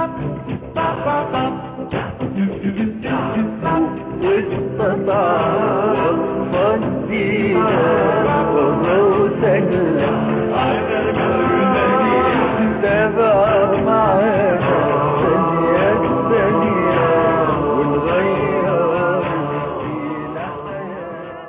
واستطاع فضينا وهو سهل تابع معانا ثانية ثانية ونغير فينا حياة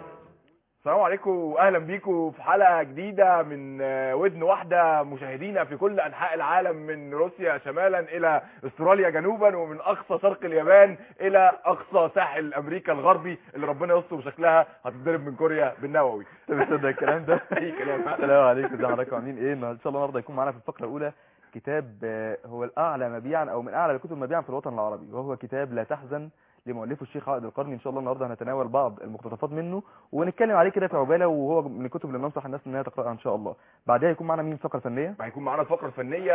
السلام عليكم واهلا بيكم في حلقه جديده من آه، ودن واحده مشاهدينا في كل انحاء العالم من روسيا شمالا الى استراليا جنوبا ومن اقصى شرق اليابان الى اقصى ساحل امريكا الغربي اللي ربنا يستر شكلها هتتضرب من كوريا بالنووي انت بتصدق الكلام ده اي كلام السلام عليكم ازي حضراتكم عاملين ايه النهارده ان شاء الله النهارده يكون معانا في الفقره الاولى كتاب آه، هو الاعلى مبيعا او من اعلى الكتب مبيعا في الوطن العربي وهو كتاب لا تحزن لمؤلفه الشيخ عائد القرني ان شاء الله النهارده هنتناول بعض المقتطفات منه ونتكلم عليه كده في عجاله وهو من الكتب اللي ننصح الناس انها تقراها ان شاء الله بعدها يكون معانا مين فقره فنيه هيكون معانا الفقره الفنيه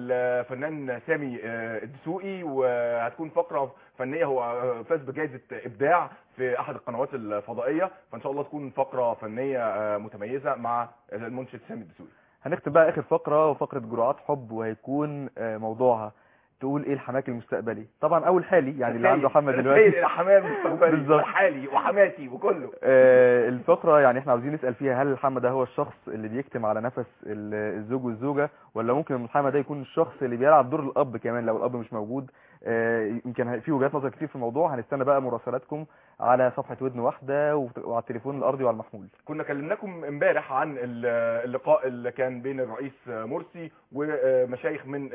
الفنان سامي آه، الدسوقي وهتكون فقره فنيه هو آه، فاز بجائزه ابداع في احد القنوات الفضائيه فان شاء الله تكون فقره فنيه آه، متميزه مع المنشد سامي الدسوقي هنختم بقى اخر فقره وفقره جرعات حب وهيكون آه، موضوعها تقول ايه الحماك المستقبلي طبعا اول حالي يعني اللي عنده حمى دلوقتي رسائل الحمام المستقبلي بالظبط. وحالي وحماتي وكله آه، الفقرة يعني احنا عاوزين نسأل فيها هل الحمى ده هو الشخص اللي بيكتم على نفس ال- الزوج والزوجة ولا ممكن الحمى ده يكون الشخص اللي بيلعب دور الأب كمان لو الأب مش موجود آه، يمكن ه- في وجهات نظر كتير في الموضوع هنستنى بقى مراسلاتكم على صفحة ودن واحدة وت- وعلى التليفون الأرضي وعلى المحمول كنا كلمناكم امبارح عن ال- اللقاء اللي كان بين الرئيس مرسي ومشايخ من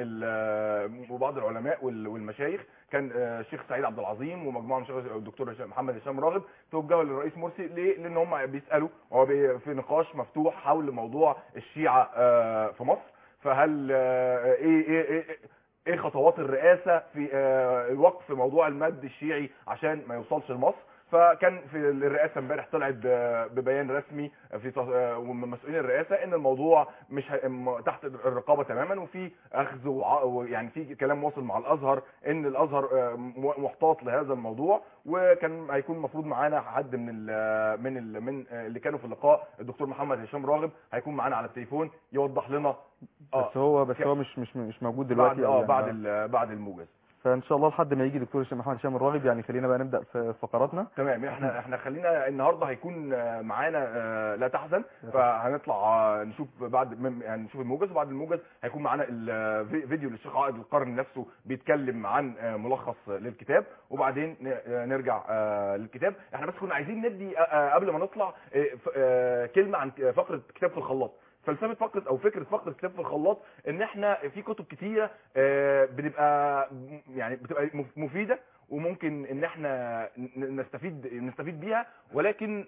ال- وبعض العلماء وال- والمشايخ كان الشيخ سعيد عبد العظيم ومجموعه من شيخ الدكتور هشام- محمد هشام راغب توجهوا للرئيس مرسي ليه؟ لان هم بيسالوا هو بي- في نقاش مفتوح حول موضوع الشيعه آه، في مصر فهل آه، ايه ايه ايه ايه خطوات الرئاسه في آه، وقف موضوع المد الشيعي عشان ما يوصلش لمصر فكان في الرئاسه امبارح طلعت ب- ببيان رسمي في تص- آه، من مسؤولين الرئاسه ان الموضوع مش ه- م- تحت الرقابه تماما وفي اخذ وع- ويعني في كلام واصل مع الازهر ان الازهر آه، م- محتاط لهذا الموضوع وكان هيكون المفروض معانا حد من ال من ال من آه، اللي كانوا في اللقاء الدكتور محمد هشام راغب هيكون معانا على التليفون يوضح لنا بس هو بس ك- هو مش مش مش موجود بعد دلوقتي أو اه يعني بعد ال- بعد الموجز فإن شاء الله لحد ما يجي دكتور هشام- محمد هشام الراغب يعني خلينا بقى نبدأ في فقراتنا تمام احنا احنا خلينا النهارده هيكون آه، معانا آه، لا تحزن فهنطلع آه، نشوف بعد مم- يعني نشوف الموجز وبعد الموجز هيكون معانا الفيديو للشيخ عائد القرن نفسه بيتكلم عن آه، ملخص للكتاب وبعدين ن- آه، نرجع آه، للكتاب احنا بس كنا عايزين ندي آه، آه، قبل ما نطلع آه، ف- آه، كلمه عن فقره كتاب في الخلاط فلسفه فقره او فكره فقره كتاب في الخلاط ان احنا في كتب كتيره آه، بنبقى م- يعني بتبقى مف- مفيده وممكن ان احنا ن- نستفيد نستفيد بيها ولكن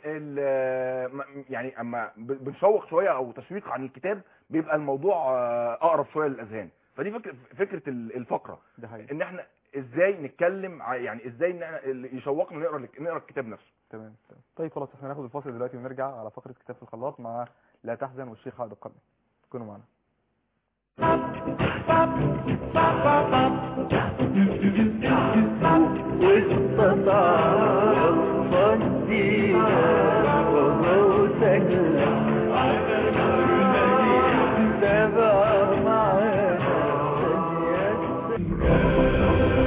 ال- م- يعني اما ب- بنشوق شويه او تشويق عن الكتاب بيبقى الموضوع آه، اقرب شويه للاذهان فدي فكره فكره ال- الفقره ده حقيقي ان احنا ازاي نتكلم ع- يعني ازاي ان احنا اللي يشوقنا نقرا نقرا الكتاب نفسه تمام تمام. طيب خلاص احنا هناخد الفاصل دلوقتي ونرجع على فقرة كتاب في الخلاط مع لا تحزن والشيخ عائد القرني كونوا معنا واستطاع فضينا وهو سهل تابع معانا ثانية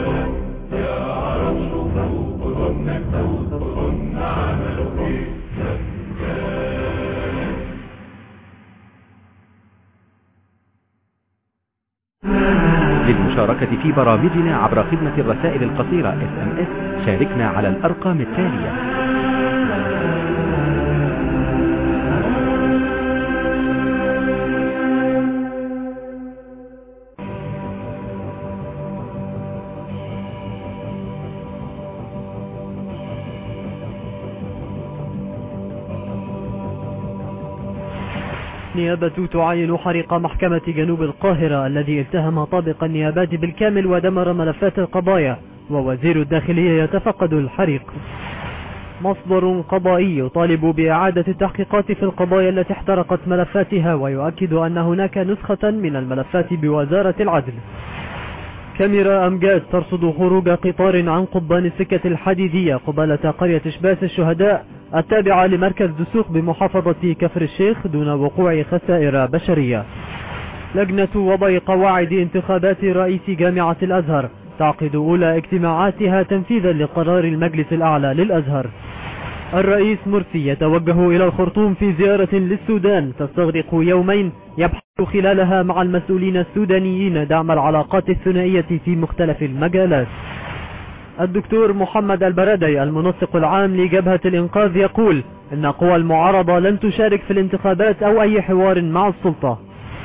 للمشاركة في برامجنا عبر خدمة الرسائل القصيرة SMS شاركنا على الأرقام التالية نيابة تعاين حريق محكمة جنوب القاهرة الذي اتهم طابق النيابات بالكامل ودمر ملفات القضايا ووزير الداخلية يتفقد الحريق مصدر قضائي يطالب بإعادة التحقيقات في القضايا التي احترقت ملفاتها ويؤكد أن هناك نسخة من الملفات بوزارة العدل كاميرا أمجاد ترصد خروج قطار عن قضبان السكة الحديدية قبالة قرية شباس الشهداء التابعة لمركز دسوق بمحافظة كفر الشيخ دون وقوع خسائر بشرية لجنة وضع قواعد انتخابات رئيس جامعة الأزهر تعقد أولى اجتماعاتها تنفيذا لقرار المجلس الأعلى للأزهر الرئيس مرسي يتوجه إلى الخرطوم في زيارة للسودان تستغرق يومين يبحث خلالها مع المسؤولين السودانيين دعم العلاقات الثنائية في مختلف المجالات الدكتور محمد البرادي المنسق العام لجبهة الإنقاذ يقول إن قوى المعارضة لن تشارك في الانتخابات أو أي حوار مع السلطة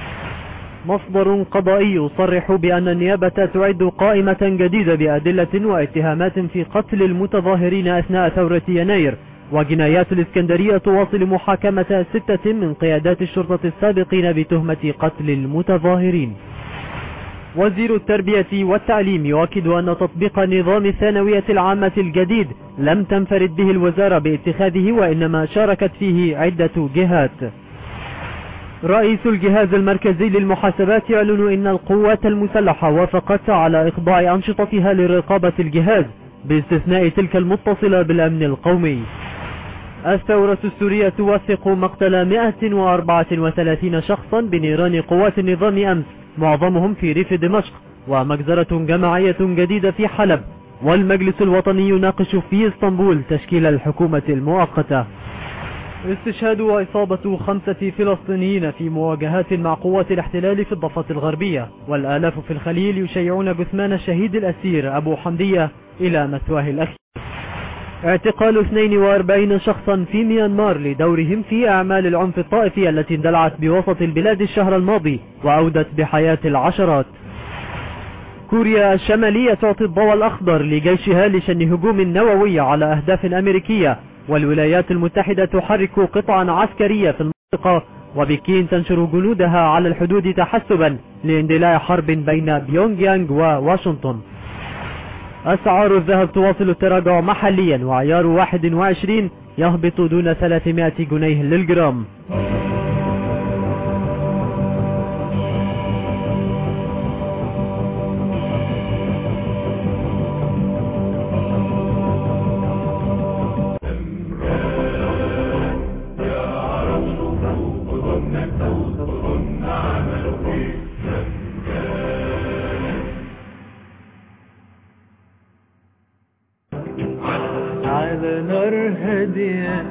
مصدر قضائي يصرح بأن النيابة تعد قائمة جديدة بأدلة واتهامات في قتل المتظاهرين أثناء ثورة يناير وجنايات الإسكندرية تواصل محاكمة ستة من قيادات الشرطة السابقين بتهمة قتل المتظاهرين وزير التربية والتعليم يؤكد أن تطبيق نظام الثانوية العامة الجديد لم تنفرد به الوزارة باتخاذه وإنما شاركت فيه عدة جهات رئيس الجهاز المركزي للمحاسبات يعلن إن القوات المسلحة وافقت على إخضاع أنشطتها لرقابة الجهاز باستثناء تلك المتصلة بالأمن القومي الثورة السورية توثق مقتل 134 شخصا بنيران قوات النظام أمس معظمهم في ريف دمشق ومجزرة جماعية جديدة في حلب والمجلس الوطني يناقش في اسطنبول تشكيل الحكومة المؤقتة استشهاد وإصابة خمسة فلسطينيين في مواجهات مع قوات الاحتلال في الضفة الغربية والآلاف في الخليل يشيعون جثمان الشهيد الأسير أبو حمدية إلى مثواه الأخير اعتقال 42 شخصا في ميانمار لدورهم في أعمال العنف الطائفي التي اندلعت بوسط البلاد الشهر الماضي وأودت بحياة العشرات كوريا الشمالية تعطي الضوء الأخضر لجيشها لشن هجوم نووي على أهداف أمريكية والولايات المتحدة تحرك قطعا عسكرية في المنطقة وبكين تنشر جنودها على الحدود تحسبا لاندلاع حرب بين بيونغ يانغ وواشنطن أسعار الذهب تواصل التراجع محليا وعيار 21 يهبط دون 300 جنيه للجرام على نار هادية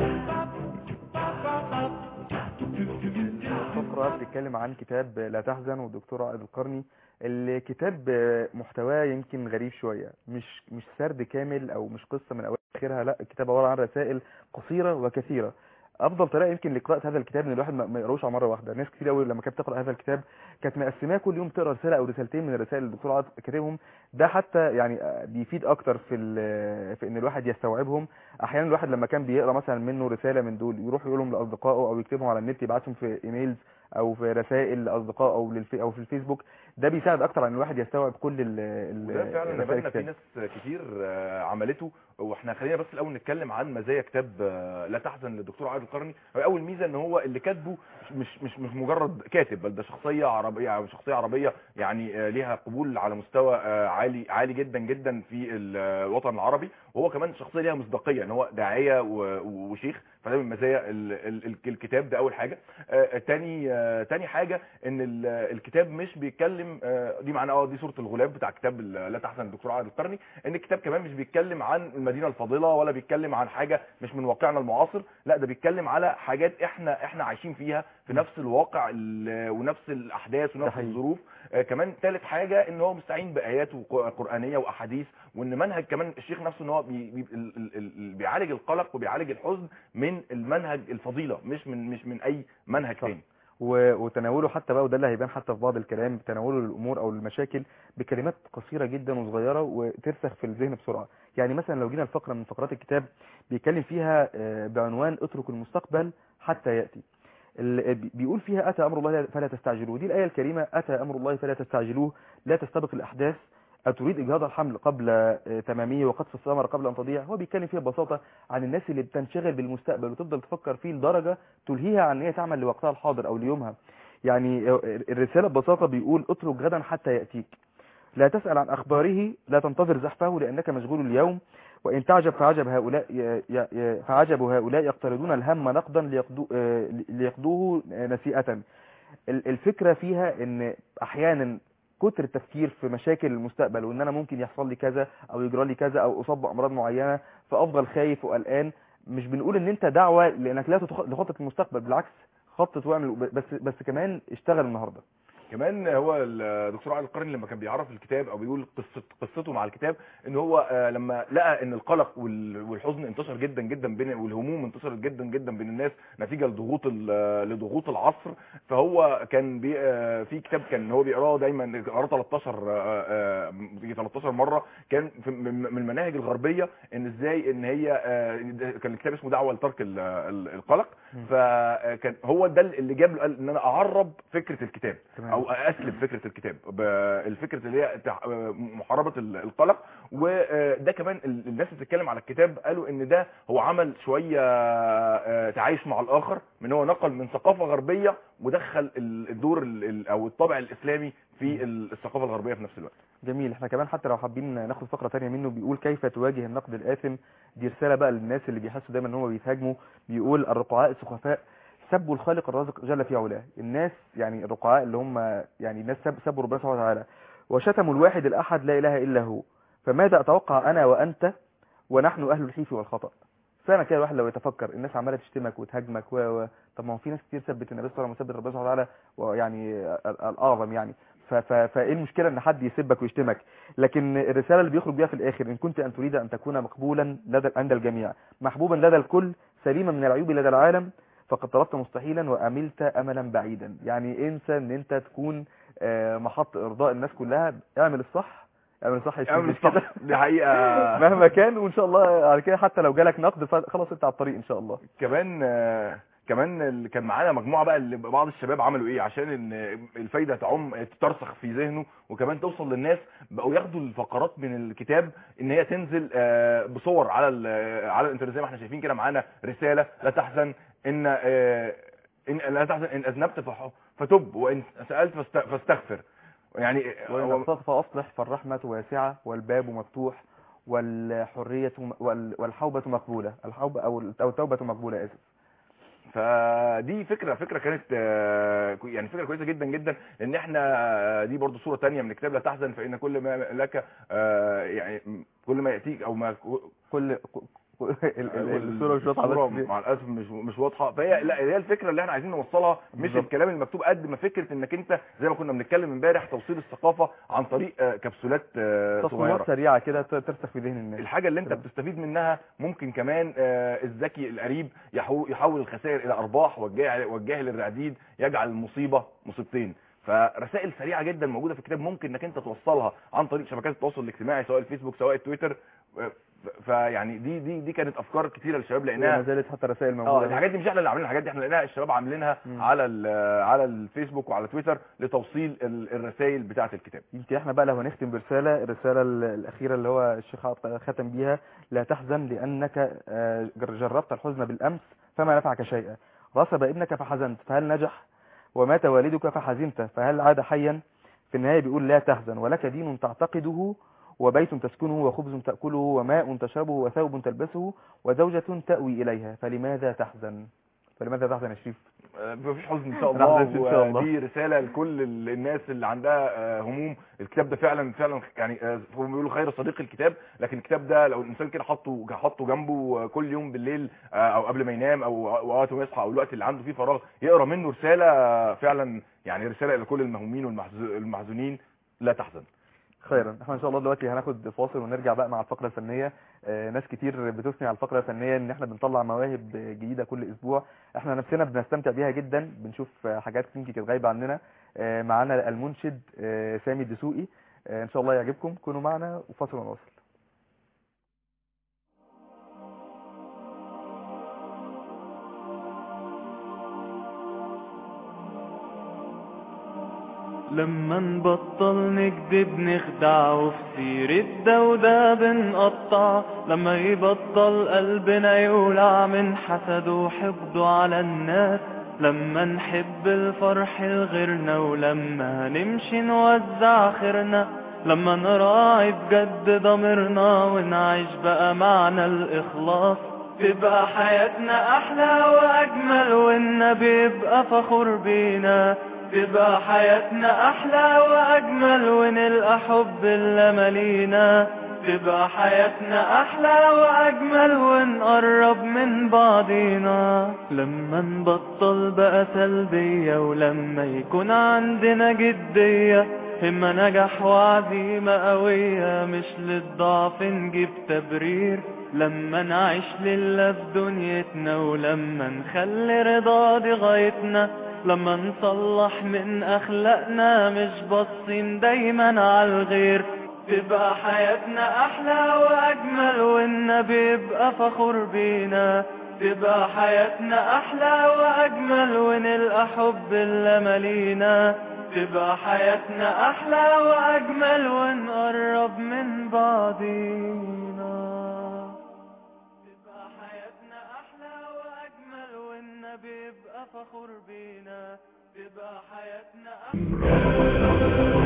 فقرة بتتكلم عن كتاب لا تحزن والدكتور عائد القرني الكتاب محتواه يمكن غريب شوية مش مش سرد كامل او مش قصة من اولها لاخرها لا الكتاب عبارة عن رسائل قصيرة وكثيرة افضل طريقه يمكن لقراءه هذا الكتاب ان الواحد ما ما يقراوش على مره واحده ناس كتير قوي لما كانت تقرا هذا الكتاب كانت مقسماه كل يوم تقرا رساله او رسالتين من الرسائل اللي الدكتور عاطف كاتبهم ده حتى يعني بيفيد اكتر في ال- في ان الواحد يستوعبهم احيانا الواحد لما كان بيقرا مثلا منه رساله من دول يروح يقولهم لاصدقائه او يكتبهم على النت يبعتهم في ايميلز او في رسائل لاصدقائه او للفي او في الفيسبوك ده بيساعد اكتر عن الواحد يستوعب كل ال ال- وده فعلا الرسائل نبالنا في الكتاب. ناس كتير آه، عملته واحنا خلينا بس الاول نتكلم عن مزايا كتاب آه، لا تحزن للدكتور عادل القرني هو اول ميزه ان هو اللي كاتبه مش مش مش مجرد كاتب بل ده شخصيه عربيه أو شخصيه عربيه يعني آه، ليها قبول على مستوى آه، عالي عالي جدا جدا في الوطن العربي وهو كمان شخصيه ليها مصداقيه ان هو داعيه و- وشيخ فده من مزايا ال- ال- ال- الكتاب ده اول حاجه آه، تاني آه، تاني حاجه ان ال- الكتاب مش بيتكلم آه، دي معناه اه دي صوره الغلاف بتاع كتاب ال- لا تحزن الدكتور عادل القرني ان الكتاب كمان مش بيتكلم عن المدينه الفاضله ولا بيتكلم عن حاجه مش من واقعنا المعاصر لا ده بيتكلم على حاجات احنا احنا عايشين فيها في نفس الواقع ال- ونفس الاحداث ده ونفس حقيقي. الظروف آه، كمان ثالث حاجه ان هو مستعين بايات وق- قرانيه واحاديث وان منهج كمان الشيخ نفسه ان هو بي بي ال- ال- ال- بيعالج القلق وبيعالج الحزن من المنهج الفضيله مش من مش من اي منهج صح. تاني و- وتناوله حتى بقى وده اللي هيبان حتى في بعض الكلام تناوله للامور او المشاكل بكلمات قصيره جدا وصغيره وترسخ في الذهن بسرعه يعني مثلا لو جينا الفقره من فقرات الكتاب بيتكلم فيها آه، بعنوان اترك المستقبل حتى ياتي ال- بي- بيقول فيها اتى امر الله فلا تستعجلوه دي الايه الكريمه اتى امر الله فلا تستعجلوه لا تستبق الاحداث أتريد إجهاض الحمل قبل آه، تمامه وقطف الثمرة قبل أن تضيع هو بيتكلم فيها ببساطة عن الناس اللي بتنشغل بالمستقبل وتفضل تفكر فيه لدرجة تلهيها عن ان هي تعمل لوقتها الحاضر أو ليومها يعني آه، الرسالة ببساطة بيقول اترك غدا حتى يأتيك لا تسأل عن أخباره لا تنتظر زحفه لأنك مشغول اليوم وإن تعجب فعجب هؤلاء ي- ي- ي- فعجب هؤلاء يقترضون الهم نقدا ليقضو- آه، ليقضوه نسيئة ال- الفكرة فيها ان احيانا كتر التفكير في مشاكل المستقبل وان انا ممكن يحصل لي كذا او يجرى لي كذا او اصاب بامراض معينة فافضل خايف وقلقان مش بنقول ان انت دعوة لانك لا تخ- لخطة المستقبل بالعكس خطط واعمل بس بس كمان اشتغل النهارده كمان هو الدكتور علي القرني لما كان بيعرف الكتاب او بيقول قصه قصته مع الكتاب ان هو آه، لما لقى ان القلق وال- والحزن انتشر جدا جدا بين والهموم انتشرت جدا جدا بين الناس نتيجه لضغوط ال- لضغوط العصر فهو كان بي آه، في كتاب كان هو بيقراه دايما قراه 13 آه، آه، يجي 13 مره كان في- من من المناهج الغربيه ان ازاي ان هي آه، كان الكتاب اسمه دعوه لترك ال- ال- القلق مم. فكان هو ده اللي جاب له قال ان انا اعرب فكره الكتاب تمام. او اسلب فكره الكتاب ب- الفكره اللي هي تع- محاربه ال- القلق وده كمان ال- الناس اللي بتتكلم على الكتاب قالوا ان ده هو عمل شويه آه، تعايش مع الاخر من هو نقل من ثقافه غربيه ودخل ال- الدور ال- ال- او الطابع الاسلامي في ال- الثقافه الغربيه في نفس الوقت جميل احنا كمان حتى لو حابين ناخد فقرة تانية منه بيقول كيف تواجه النقد الآثم دي رسالة بقى للناس اللي بيحسوا دايما ان هم بيتهاجموا بيقول الرقعاء السخفاء سبوا الخالق الرازق جل في علاه الناس يعني الرقعاء اللي هم يعني الناس سب سبوا ربنا سبحانه وتعالى وشتموا الواحد الأحد لا إله إلا هو فماذا أتوقع أنا وأنت ونحن أهل الحيف والخطأ فعلا كده الواحد لو يتفكر الناس عماله تشتمك وتهاجمك و و طب ما هو في ناس كتير ثبت النبي صلى الله عليه وسلم وثبت ربنا سبحانه وتعالى ويعني ال- الاعظم يعني ف- ف- فايه المشكله ان حد يسبك ويشتمك لكن الرساله اللي بيخرج بيها في الاخر ان كنت ان تريد ان تكون مقبولا لدى عند الجميع محبوبا لدى الكل سليما من العيوب لدى العالم فقد طلبت مستحيلا واملت املا بعيدا يعني انسى ان انت تكون آه، محط ارضاء الناس كلها اعمل الصح اعمل الصح يا اعمل شريف كده. الصح دي حقيقه مهما كان وان شاء الله على كده حتى لو جالك نقد فخلاص انت على الطريق ان شاء الله كمان آه، كمان اللي كان معانا مجموعه بقى اللي بعض الشباب عملوا ايه عشان ان الفايده تعم ترسخ في ذهنه وكمان توصل للناس بقوا ياخدوا الفقرات من الكتاب ان هي تنزل آه، بصور على ال- على الانترنت زي ما احنا شايفين كده معانا رساله لا تحزن ان آه، ان لا تحزن ان اذنبت فح- فتب وان سالت فاست- فاستغفر يعني وإن هو- أخطأت فأصلح فالرحمة واسعة والباب مفتوح والحرية م- وال- والحوبة مقبولة الحوبة أو أو التوبة مقبولة آسف فدي فكره فكره كانت آه، كو- يعني فكره كويسه جدا جدا ان احنا آه، دي برضو صوره تانية من الكتاب لا تحزن فان كل ما لك آه، يعني م- كل ما ياتيك او ما كل ك- ك- ال- ال- الصورة مش واضحة الصورة بس مع الاسف مش مش واضحه فهي لا هي الفكره اللي احنا عايزين نوصلها مش بالظبط. الكلام المكتوب قد ما فكره انك انت زي ما كنا بنتكلم امبارح توصيل الثقافه عن طريق آه، كبسولات آه، تصميمات صغيره سريعة كده ت- ترسخ في ذهن الناس الحاجه اللي انت تمام. بتستفيد منها ممكن كمان آه، الذكي القريب يحو- يحول الخسائر الى ارباح والجاهل والجاهل الرعديد يجعل المصيبه مصيبتين فرسائل سريعه جدا موجوده في الكتاب ممكن انك انت توصلها عن طريق شبكات التواصل الاجتماعي سواء الفيسبوك سواء التويتر آه، ف- فيعني دي دي دي كانت افكار كتيره للشباب ما لقيناها زالت حتى رسائل اه موجودة الحاجات دي مش احنا اللي عاملينها الحاجات دي احنا لقيناها الشباب عاملينها مم. على ال- على الفيسبوك وعلى تويتر لتوصيل ال- الرسائل بتاعه الكتاب يمكن احنا بقى لو هنختم برسالة الرسالة ال- الأخيرة اللي هو الشيخ عطا ختم بيها لا تحزن لأنك آه، جر- جربت الحزن بالأمس فما نفعك شيئا رسب ابنك فحزنت فهل نجح ومات والدك فحزنت فهل عاد حيا في النهاية بيقول لا تحزن ولك دين تعتقده وبيت تسكنه وخبز تأكله وماء تشربه وثوب تلبسه وزوجة تأوي إليها فلماذا تحزن فلماذا تحزن يا شريف آه، مفيش حزن ان شاء أنا الله حزن إن شاء الله. ودي رساله لكل ال- الناس اللي عندها آه، هموم الكتاب ده فعلا فعلا يعني آه، هم بيقولوا خير صديق الكتاب لكن الكتاب ده لو الانسان كده حطه حطه جنبه آه، كل يوم بالليل آه، او قبل ما ينام او وقت ما يصحى او الوقت اللي عنده فيه فراغ يقرا منه رساله آه، فعلا يعني رساله لكل المهمومين والمحزو- والمحزونين لا تحزن خيرا احنا ان شاء الله دلوقتي هناخد فاصل ونرجع بقى مع الفقره الفنيه اه ناس كتير بتثني على الفقره الفنيه ان احنا بنطلع مواهب جديده كل اسبوع احنا نفسنا بنستمتع بيها جدا بنشوف اه حاجات يمكن كانت غايبه عننا اه معانا المنشد اه سامي الدسوقي اه ان شاء الله يعجبكم كونوا معنا وفاصل ونواصل لما نبطل نكذب نخدع وفي سيرة دودة بنقطع لما يبطل قلبنا يولع من حسد وحقد على الناس لما نحب الفرح لغيرنا ولما نمشي نوزع خيرنا لما نراعي بجد ضميرنا ونعيش بقى معنى الإخلاص تبقى حياتنا أحلى وأجمل والنبي يبقى فخور بينا تبقى حياتنا أحلى وأجمل ونلقى حب اللي مالينا تبقى حياتنا أحلى وأجمل ونقرب من بعضينا لما نبطل بقى سلبية ولما يكون عندنا جدية همة نجح وعزيمة قوية مش للضعف نجيب تبرير لما نعيش لله في دنيتنا ولما نخلي رضا دي غايتنا لما نصلح من أخلاقنا مش باصين دايما على الغير تبقى حياتنا أحلى وأجمل والنبي يبقى فخور بينا تبقى حياتنا أحلى وأجمل ونلقى حب اللي مالينا تبقى حياتنا أحلى وأجمل ونقرب من بعضينا تبقى حياتنا أحلى وأجمل والنبي يبقى فخور بينا تبقى حياتنا أحلى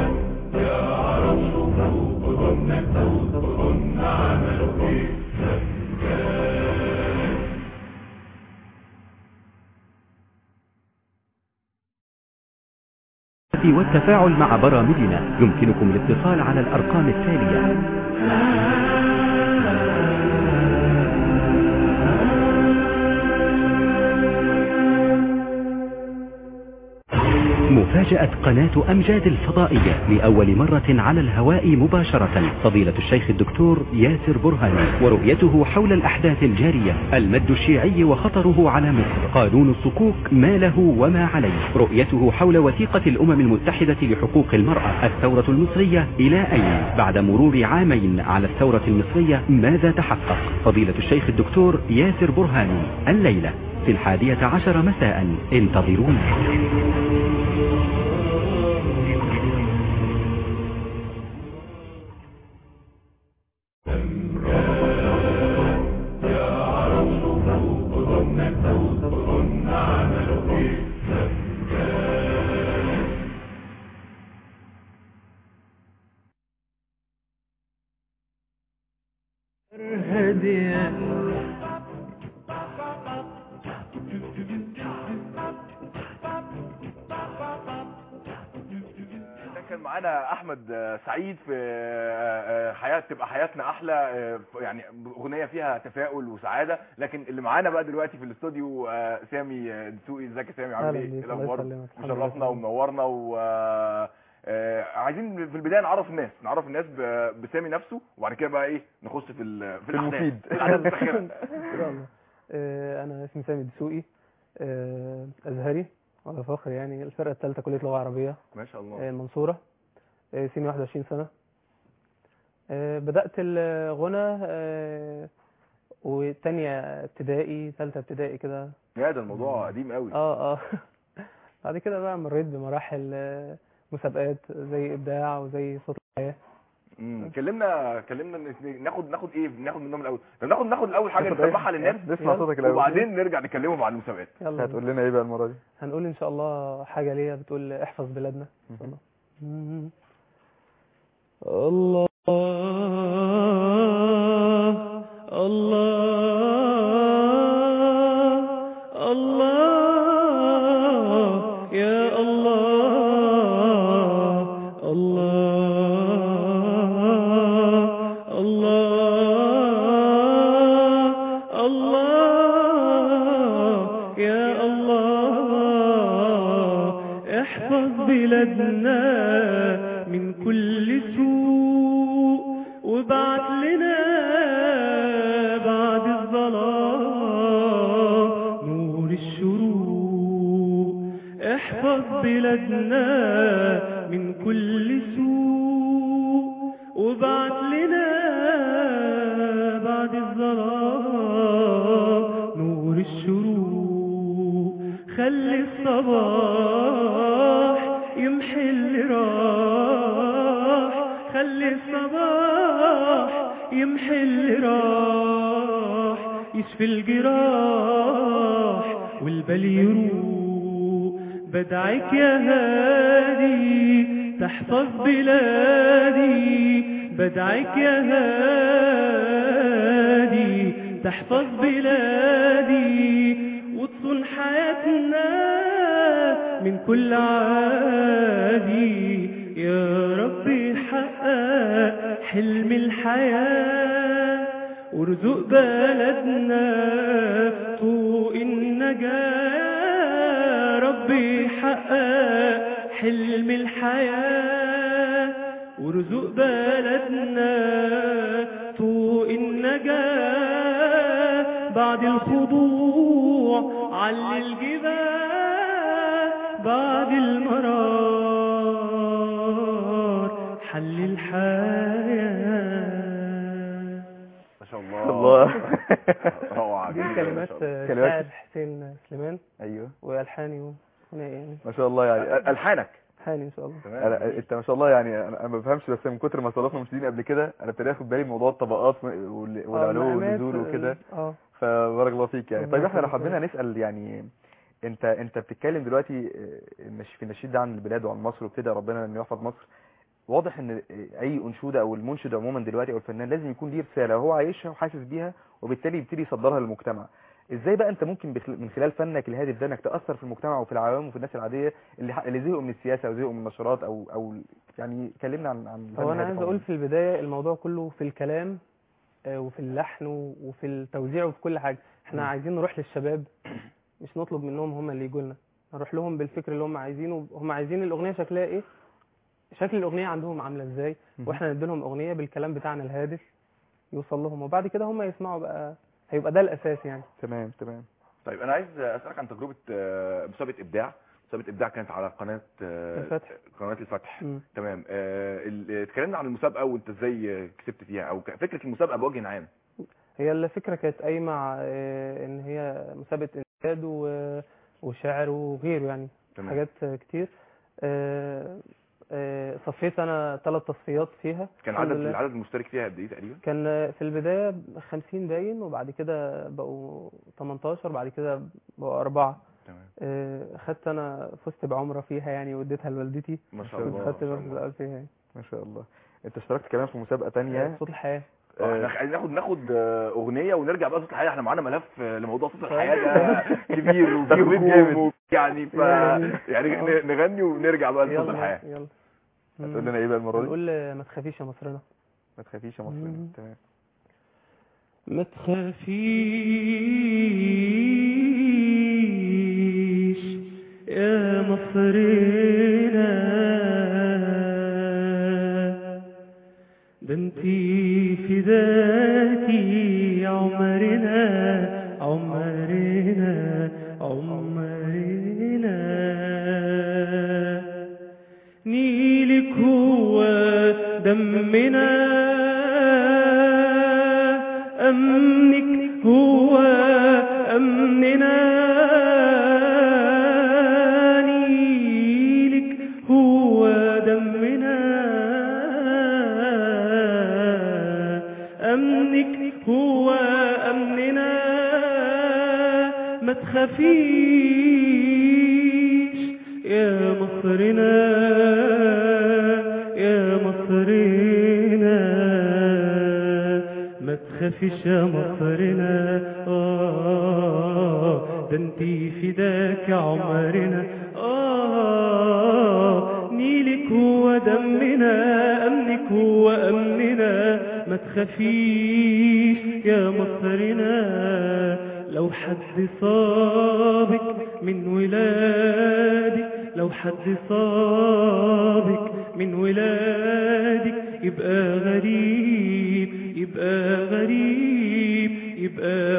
والتفاعل مع برامجنا يمكنكم الاتصال على الأرقام التالية مفاجأة قناة أمجاد الفضائية لأول مرة على الهواء مباشرة فضيلة الشيخ الدكتور ياسر برهاني ورؤيته حول الأحداث الجارية المد الشيعي وخطره على مصر قانون الصكوك ما له وما عليه رؤيته حول وثيقة الأمم المتحدة لحقوق المرأة الثورة المصرية إلى أين بعد مرور عامين على الثورة المصرية ماذا تحقق فضيلة الشيخ الدكتور ياسر برهاني الليلة في الحادية عشر مساء انتظرونا هدية ده كان معانا احمد آه، سعيد في آه، آه، حياه تبقى حياتنا احلى آه، ف- يعني اغنيه فيها تفاؤل وسعاده لكن اللي معانا بقى دلوقتي في الاستوديو آه، سامي آه، دسوقي ازيك يا سامي عامل أهلا ايه بيك، إيه الله الاخبار يسلمك، الحمد لله مشرفنا تمام. ومنورنا و آه، آه، عايزين في البدايه نعرف الناس نعرف الناس ب- بسامي نفسه وبعد كده بقى ايه نخش في ال- في الأحداث. المفيد. في الأحداث الأخيرة. ان شاء الله آه، انا اسمي سامي دسوقي آه، ازهري على فخر يعني الفرقه الثالثه كليه لغه عربيه ما شاء آه، الله المنصوره آه، سني 21 سنه آه، بدات الغنى آه، وتانية ابتدائي ثالثه ابتدائي كده يا ده الموضوع قديم قوي اه اه بعد كده بقى مريت بمراحل آه، مسابقات زي ابداع وزي صوت الحياه مم. كلمنا كلمنا ن- ناخد ناخد ايه ناخد منهم الاول طب ناخد ناخد الاول حاجه ناخد إيه؟ نسمعها للناس نسمع يلا. صوتك الاول وبعدين نرجع نكلمهم عن المسابقات يلا هتقول لنا ايه بقى المره دي هنقول ان شاء الله حاجه ليا بتقول احفظ بلادنا ان شاء الله الله الله الله يا الله الله الله الله يا الله احفظ بلادنا من كل سوء وابعت لنا بعد الظلام نور الشروق احفظ بلادنا من كل سوء وابعت لنا بعد الظلام نور الشروق خلي الصباح يمحي اللي راح خلي الصباح يمحي اللي راح يشفي الجراح والبال يروق بدعك يا هادي تحفظ بلادي بدعك يا هادي تحفظ بلادي وتصون حياتنا من كل عادي يا ربي حقق حلم الحياة وارزق بلدنا طوق النجاة يا ربي حقق حلم الحياة وارزق بلدنا طوق النجاة بعد الخضوع على الجبال بعد المرار حل الحياة ما شاء الله الله روعه دي جميلة، ما كلمات شاء الله. كلمات. شاعر حسين سليمان ايوه والحاني وغناء يعني ما شاء الله يعني الحانك حاني ان شاء الله تمام انا انت ما شاء الله يعني انا أنا ما بفهمش بس من كتر ما استضفنا مشاهدين قبل كده انا ابتديت اخد بالي من موضوع الطبقات وال- آه، والعلو المقامات، والنزول وكده اه فبارك الله فيك يعني ربنا طيب احنا لو يخليك. حبينا نسال يعني انت انت بتتكلم دلوقتي آه، النش- في النشيد ده عن البلاد وعن مصر وكده ربنا انه يحفظ مصر واضح ان آه، اي انشوده او المنشد عموما دلوقتي او الفنان لازم يكون ليه رساله هو عايشها وحاسس بيها وبالتالي يبتدي يصدرها للمجتمع ازاي بقى انت ممكن بخل- من خلال فنك الهادف ده انك تاثر في المجتمع وفي العوام وفي الناس العاديه اللي ح- اللي زهقوا من السياسه او زهقوا من النشرات او او يعني كلمنا عن عن الفن هو انا الهادف عايز عموماً. اقول في البدايه الموضوع كله في الكلام آه، وفي اللحن و- وفي التوزيع وفي كل حاجه احنا مم. عايزين نروح للشباب مش نطلب منهم هم اللي يجوا لنا نروح لهم بالفكر اللي هم عايزينه هم عايزين الاغنيه شكلها ايه شكل الاغنيه عندهم عامله ازاي مم. واحنا ندي لهم اغنيه بالكلام بتاعنا الهادف يوصل لهم وبعد كده هم يسمعوا بقى هيبقى ده الاساس يعني تمام تمام طيب انا عايز اسالك عن تجربه آه، مسابقه ابداع مسابقه ابداع كانت على قناه آه، الفتح. قناه الفتح مم. تمام آه، ال- اتكلمنا عن المسابقه وانت ازاي آه، كسبت فيها او ك- فكره المسابقه بوجه عام هي الفكرة كانت قايمة ع- آه، إن هي مسابقة إنشاد و- وشعر وغيره يعني تمام. حاجات آه، كتير آه، آه، صفيت أنا ثلاث تصفيات فيها كان الحمد عدد لله. العدد المشترك فيها قد ايه تقريبا كان آه، في البداية 50 باين وبعد كده بقوا 18 بعد كده بقوا أربعة تمام آه، خدت أنا فزت بعمرة فيها يعني واديتها لوالدتي ما شاء كنت الله خدت ما شاء مركز الله. الأول فيها يعني ما شاء الله انت اشتركت كمان في مسابقه تانية صوت الحياة آه، احنا عايزين ناخد ناخد آه، اغنيه ونرجع بقى صوت الحياه احنا معانا ملف آه، لموضوع صوت الحياه ده كبير وفيه تخبيط هجوم جامد. و- يعني ف يعني ن- نغني ونرجع بقى لصوت يلا الحياه يلا هتقول لنا ايه بقى المره دي نقول آه، ما تخافيش يا مصرنا ما تخافيش يا مصر مم. تمام ما تخافيش يا مصرنا ده انتي فداكي عمرنا عمرنا عمرنا نيلك هو دمنا أمنك هو أمننا نيلك هو دمنا أمنك هو أمننا ما تخافيش يا مصرنا يا مصرنا ما تخافيش يا مصرنا آه ده انتي فداك عمرنا آه نيلك هو دمنا أمنك هو أمننا ما تخافيش يا مصرنا لو حد صابك من ولادك لو حد صابك من ولادك يبقى غريب يبقى غريب يبقى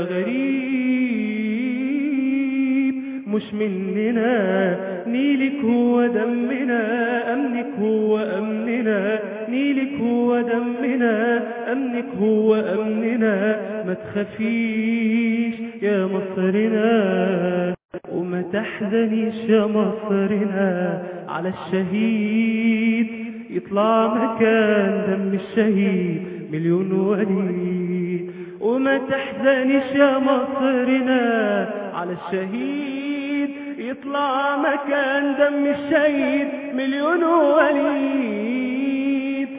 غريب مش مننا نيلك هو دمنا أمنك هو أمننا نيلك هو دمنا أمنك هو أمننا ما تخافيش يا مصرنا وما تحزنيش يا مصرنا على الشهيد يطلع مكان دم الشهيد مليون وليد وما تحزنيش يا مصرنا على الشهيد يطلع مكان دم الشهيد مليون وليد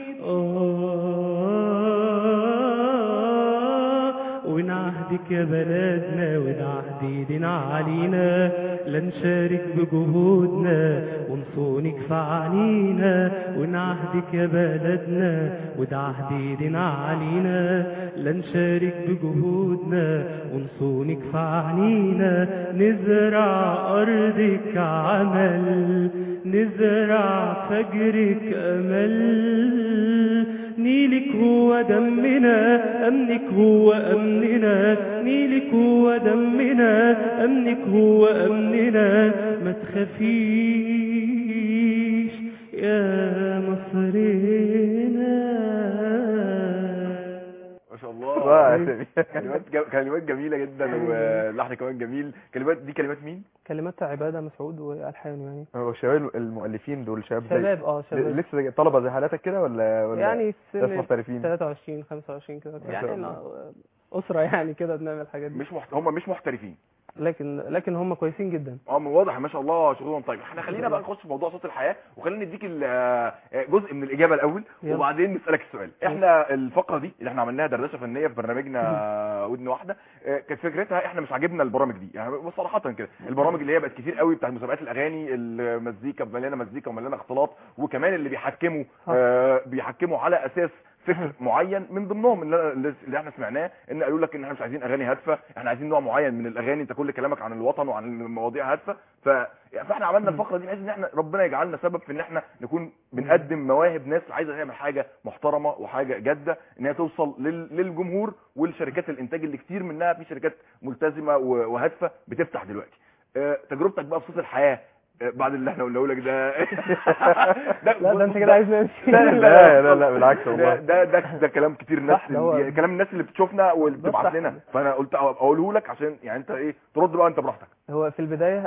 آه وين عهدك يا بلدنا وين عهد ايدنا علينا لنشارك بجهودنا ونصونك في عنينا ونعهدك يا بلدنا وده عهد ايدينا علينا لنشارك بجهودنا ونصونك في عنينا نزرع أرضك عمل نزرع فجرك أمل نيلك هو دمنا أمنك هو أمننا نيلك هو دمنا أمنك هو أمننا ما تخافيش يا مصرنا ما شاء الله رائع يا سامي. كلمات جم- كلمات جميله جدا واللحن كمان جميل كلمات دي كلمات مين كلمات عباده مسعود والحان يعني هو شباب المؤلفين دول شباب زي شباب اه شباب لسه زي- طلبه زي حالاتك كده ولا ولا يعني ناس سن محترفين 23 25 كده شاء يعني الله. أنا- اسره يعني كده بنعمل الحاجات دي مش محت... هم مش محترفين لكن لكن هم كويسين جدا اه من واضح ما شاء الله شغلهم طيب احنا خلينا بقى نخش في موضوع صوت الحياه وخلينا نديك ال- آه، جزء من الاجابه الاول يلا. وبعدين نسالك السؤال احنا الفقره دي اللي احنا عملناها دردشه فنيه في برنامجنا ودن واحده آه، كانت فكرتها احنا مش عاجبنا البرامج دي يعني صراحه كده البرامج اللي هي بقت كتير قوي بتاعت مسابقات الاغاني المزيكا مليانه مزيكا ومليانه اختلاط وكمان اللي بيحكموا آه، بيحكموا على اساس فكر معين من ضمنهم اللي, اللي احنا سمعناه ان قالوا لك ان احنا مش عايزين اغاني هادفه احنا عايزين نوع معين من الاغاني انت كل كلامك عن الوطن وعن المواضيع هادفه ف... فاحنا عملنا الفقره دي بحيث ان احنا ربنا يجعلنا سبب في ان احنا نكون بنقدم مواهب ناس عايزه تعمل حاجه محترمه وحاجه جاده ان هي توصل لل... للجمهور والشركات الانتاج اللي كتير منها في شركات ملتزمه و- وهادفه بتفتح دلوقتي آه، تجربتك بقى في صوت الحياه آه، بعد اللي احنا قلناه لك ده لا ده انت كده عايز نمشي لا لا لا, لا بالعكس والله ده ده ده, ده كلام كتير الناس صح، ده هو- يعني كلام الناس اللي بتشوفنا واللي ده بتبعت صح. لنا فانا قلت أ- اقوله لك عشان يعني انت ايه ترد بقى انت براحتك هو في البدايه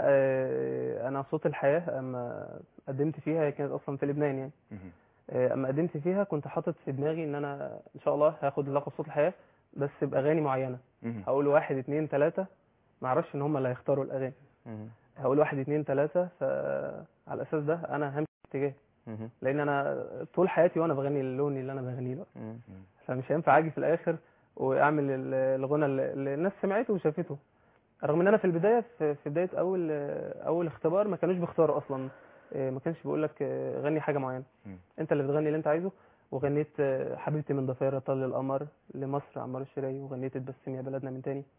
آه، انا صوت الحياه اما قدمت فيها هي كانت اصلا في لبنان يعني آه، اما قدمت فيها كنت حاطط في دماغي ان انا ان شاء الله هاخد لقب صوت الحياه بس باغاني معينه هقول واحد اتنين تلاته ما اعرفش ان هم اللي هيختاروا الاغاني مهم. هقول واحد اتنين تلاته فعلى الاساس ده انا همشي في اتجاه مهم. لان انا طول حياتي وانا بغني اللون اللي انا بغنيه ده مهم. فمش هينفع اجي في الاخر واعمل ال- الغنى اللي اللي الناس سمعته وشافته رغم ان انا في البدايه في في بدايه اول اول اختبار ما كانوش بيختاروا اصلا إيه، ما كانش بيقول لك إيه، غني حاجه معينه مم. انت اللي بتغني اللي انت عايزه وغنيت آه، حبيبتي من ضفيره طل القمر لمصر عمار الشراي وغنيت اتبسم يا بلدنا من تاني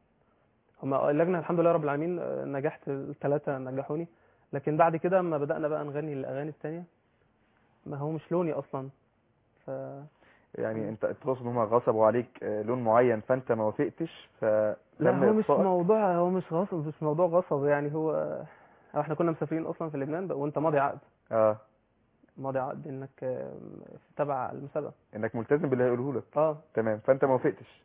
هما اللجنه الحمد لله رب العالمين آه، نجحت الثلاثه نجحوني لكن بعد كده اما بدانا بقى نغني الاغاني التانية ما هو مش لوني اصلا ف يعني انت تقصد ان هم غصبوا عليك آه، لون معين فانت ما وافقتش ف لا هو مش موضوع هو مش غصب مش موضوع غصب يعني هو هو احنا كنا مسافرين اصلا في لبنان بقى وانت ماضي عقد اه ماضي عقد انك آه، تبع المسابقه انك ملتزم باللي هيقوله لك اه تمام فانت ما وافقتش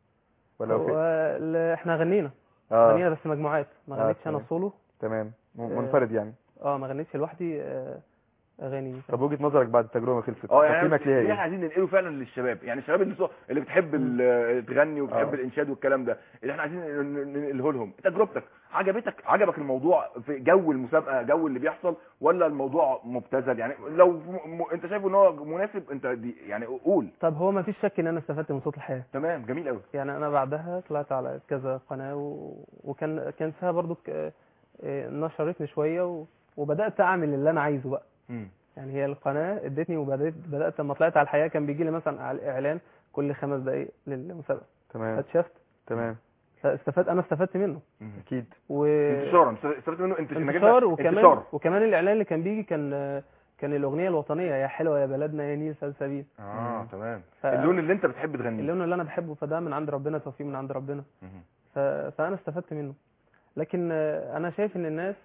ولا هو وافقت ال- احنا غنينا اه غنينا بس مجموعات ما آه، غنيتش انا تمام. سولو تمام م- آه، منفرد يعني اه ما غنيتش لوحدي آه، اغاني طب وجهه نظرك بعد التجربه ما خلصت اه يعني تقييمك ليها اللي احنا ايه عايزين ننقله فعلا للشباب يعني الشباب اللي اللي بتحب ال- تغني وبتحب آه. الانشاد والكلام ده اللي احنا عايزين ن- ننقله لهم تجربتك عجبتك عجبك الموضوع في جو المسابقه جو اللي بيحصل ولا الموضوع مبتذل يعني لو م... م... انت شايف ان هو مناسب انت دي يعني قول طب هو ما فيش شك ان انا استفدت من صوت الحياه تمام جميل قوي يعني انا بعدها طلعت على كذا قناه و... وكان كان فيها برضو ك... آه، نشرتني شويه و... وبدات اعمل اللي انا عايزه بقى يعني هي القناه ادتني وبدات بدات لما طلعت على الحياه كان بيجي لي مثلا على اعلان كل خمس دقائق للمسابقه تمام فاتشفت تمام فاستفدت انا استفدت منه اكيد و انتشارا استفدت منه انت إنك أنت- انتشار وكمان انتشار وكمان الاعلان اللي كان بيجي كان كان الاغنيه الوطنيه يا حلوه يا بلدنا يا نيل سلسبيل اه تمام ف- اللون اللي انت بتحب تغنيه اللون اللي انا بحبه فده من عند ربنا توفيق من عند ربنا مهم. ف... فانا استفدت منه لكن آه، انا شايف ان الناس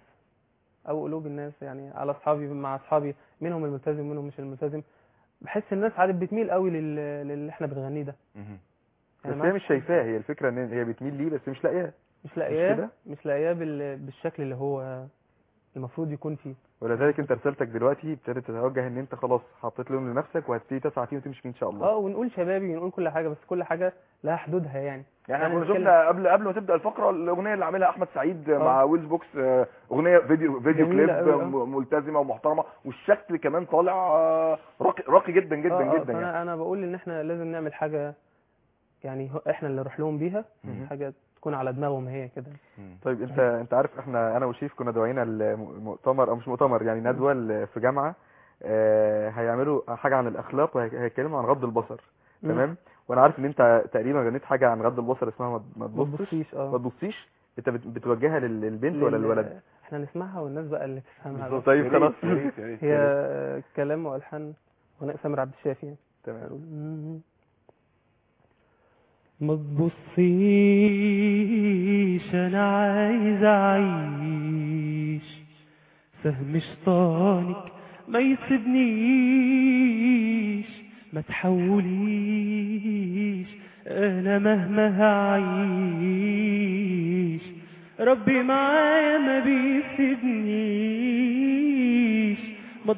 او قلوب الناس يعني على اصحابي مع اصحابي منهم الملتزم منهم مش الملتزم بحس الناس عادت بتميل قوي لل... للي احنا بنغنيه ده مهم. بس ما هي عادش- مش شايفاه هي الفكره ان هي بتميل ليه بس مش لاقياه مش لاقياه كده؟ مش لاقياه بال... بالشكل اللي هو المفروض يكون فيه ولذلك انت رسالتك دلوقتي ابتدت تتوجه ان انت خلاص حطيت لون لنفسك وهتبتدي تسعى فيه وتمشي فيه ان شاء الله اه ونقول شبابي ونقول كل حاجه بس كل حاجه لها حدودها يعني يعني احنا كنا نتكلم- شفنا قبل قبل ما تبدا الفقره الاغنيه اللي عاملها احمد سعيد آه. مع ويلز بوكس آه، اغنيه فيديو فيديو جميلة كليب أوي، آه. م- ملتزمه ومحترمه والشكل كمان طالع آه، راقي راقي جدا جدا آه، آه، جدا يعني فانا انا بقول ان احنا لازم نعمل حاجه يعني هو- احنا اللي نروح لهم بيها مم. حاجه تكون على دماغهم هي كده طيب انت انت عارف احنا انا وشيف كنا دعينا المؤتمر او مش مؤتمر يعني ندوه ل- في جامعه آه، هيعملوا حاجه عن الاخلاق وهيتكلموا عن غض البصر مم. تمام وانا عارف ان انت تقريبا غنيت حاجه عن غض البصر اسمها ما- ما ما تبصش تبصيش ما اه تبصيش انت بت- بتوجهها لل- للبنت ولا لل- للولد احنا نسمعها والناس بقى اللي تفهمها بقى. بالظبط. طيب يا خلاص. ريت، يا ريت، يا ريت. هي كلام والحان غناء سامر عبد الشافي يعني. تمام ما تبصيش انا عايز اعيش فهم شيطانك ما يسيبنيش ما تحوليش انا مهما هعيش ربي معايا ما بيسيبنيش ما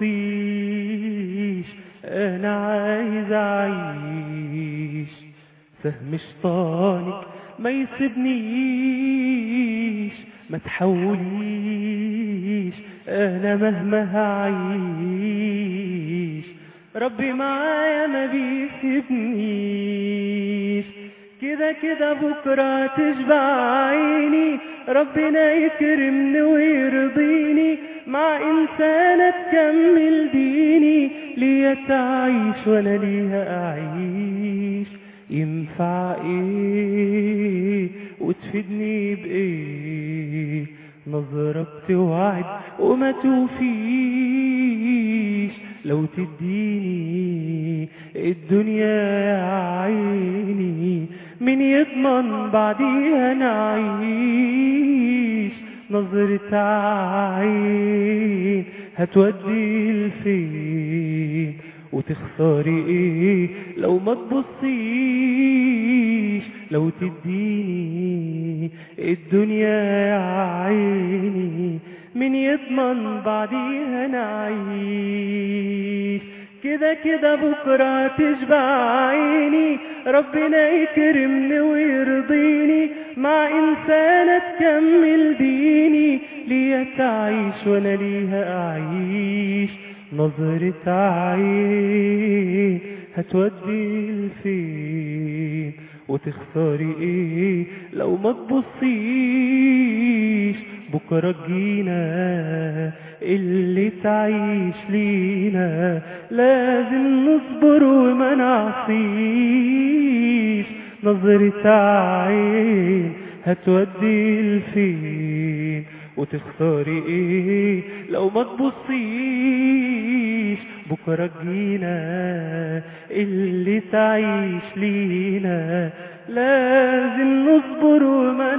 تبصيش انا عايز اعيش فهم شيطانك ما يسيبنيش ما تحوليش انا مهما هعيش ربي معايا ما بيسيبنيش كده كده بكرة تشبع عيني ربنا يكرمني ويرضيني مع إنسانة تكمل ديني ليا تعيش وأنا ليها أعيش ينفع إيه وتفيدني بإيه نظرة بتوعد وما توفيش لو تديني الدنيا يا عيني من يضمن بعديها نعيش نظرة عين هتودي لفين وتخسري ايه لو ما تبصيش لو تديني الدنيا يا عيني من يضمن بعديها نعيش كده كده بكرة تشبع عيني ربنا يكرمني ويرضيني مع إنسانة تكمل ديني ليا تعيش وأنا ليها أعيش نظرة عين هتودي لفين وتخسري ايه لو ما تبصيش بكرة تجينا اللي تعيش لينا لازم نصبر وما نعصيش نظرة عين هتودي لفين وتختاري ايه لو ما تبصيش بكرة تجينا اللي تعيش لينا لازم نصبر وما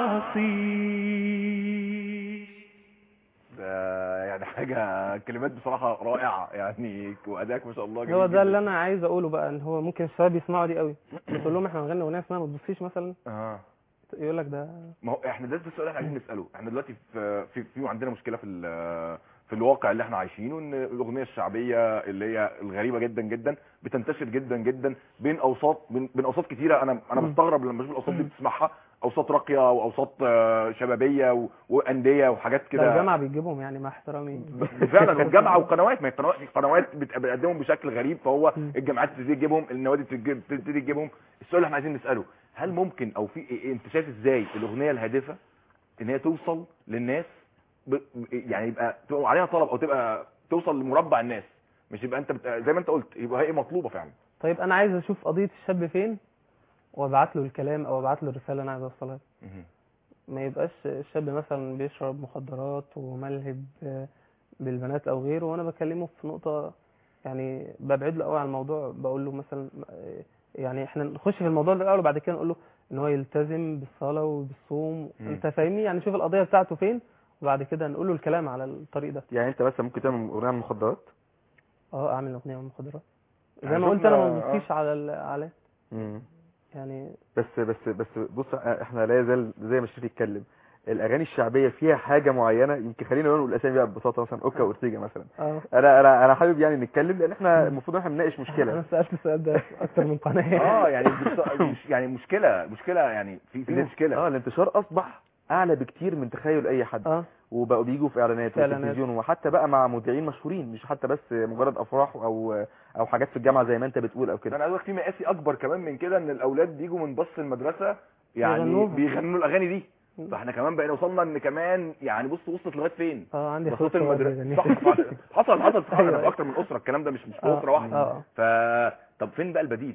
نعصيش ده يعني حاجه كلمات بصراحه رائعه يعني وادائك ما شاء الله جميل هو جداً. ده اللي انا عايز اقوله بقى ان هو ممكن الشباب يسمعوا دي قوي تقول لهم احنا هنغني اغنيه اسمها ما تبصيش مثلا اه يقول لك ده ما هو احنا ده السؤال اللي احنا عايزين نساله احنا دلوقتي في في, في عندنا مشكله في ال- في الواقع اللي احنا عايشينه ان الاغنيه الشعبيه اللي هي الغريبه جدا جدا بتنتشر جدا جدا بين اوساط بين, بين اوساط كتيره انا انا مم. بستغرب لما بشوف الاوساط دي بتسمعها اوساط راقيه واوساط آه، شبابيه و- وانديه وحاجات ده كده الجامعه بيجيبهم يعني مع احترامي فعلا والجامعه وقنوات ما هي قنوات قنوات بت- بتقدمهم بشكل غريب فهو مم. الجامعات تبتدي تجيبهم النوادي تجي- تبتدي تجيبهم السؤال اللي احنا عايزين نساله هل ممكن او في إيه- انت شايف ازاي الاغنيه الهادفه ان هي توصل للناس ب... يعني يبقى تبقى عليها طلب او تبقى توصل لمربع الناس مش يبقى انت بت... زي ما انت قلت يبقى هي مطلوبه فعلا طيب انا عايز اشوف قضيه الشاب فين وابعت له الكلام او ابعت له الرساله اللي انا عايز اوصلها مهم. ما يبقاش الشاب مثلا بيشرب مخدرات وملهب آه، بالبنات او غيره وانا بكلمه في نقطه يعني ببعد له قوي عن الموضوع بقول له مثلا آه، يعني احنا نخش في الموضوع ده الاول وبعد كده نقول له ان هو يلتزم بالصلاه وبالصوم مم. انت فاهمني يعني شوف القضيه بتاعته فين وبعد كده نقول له الكلام على الطريق ده يعني انت مثلا ممكن تعمل اغنيه عن المخدرات اه اعمل اغنيه عن المخدرات زي يعني ما قلت انا شفنا- ما ببصيش على ال- على مم. يعني بس بس بس بص احنا لا يزال زي ما الشريف يتكلم الاغاني الشعبيه فيها حاجه معينه يمكن خلينا نقول الاسامي بقى ببساطه مثلا اوكا اورتيجا مثلا اه انا انا انا حابب يعني نتكلم لان احنا المفروض ان احنا بنناقش انا مشكله سالت السؤال ده في اكتر من قناه اه يعني بص- مش يعني مشكله مشكله يعني في في ال- مشكله اه الانتشار اصبح اعلى بكتير من تخيل اي حد اه وبقوا بيجوا في اعلانات في إعلانات. وتلفزيون وحتى بقى مع مذيعين مشهورين مش حتى بس مجرد افراح او او حاجات في الجامعه زي ما انت بتقول او ده كده انا عايز أقول لك في مقاسي اكبر كمان من كده ان الاولاد بيجوا من بص المدرسه يعني يغنوها. بيغنوا الاغاني دي فاحنا كمان بقينا وصلنا ان كمان يعني بص وصلت لغايه فين اه عندي ده اخوات صوت صغار المدرسه بيغني. صح صح. حصل حصل صح أيوة. في اكتر من اسره الكلام ده مش مش في آه، اسره واحده اه ف طب فين بقى البديل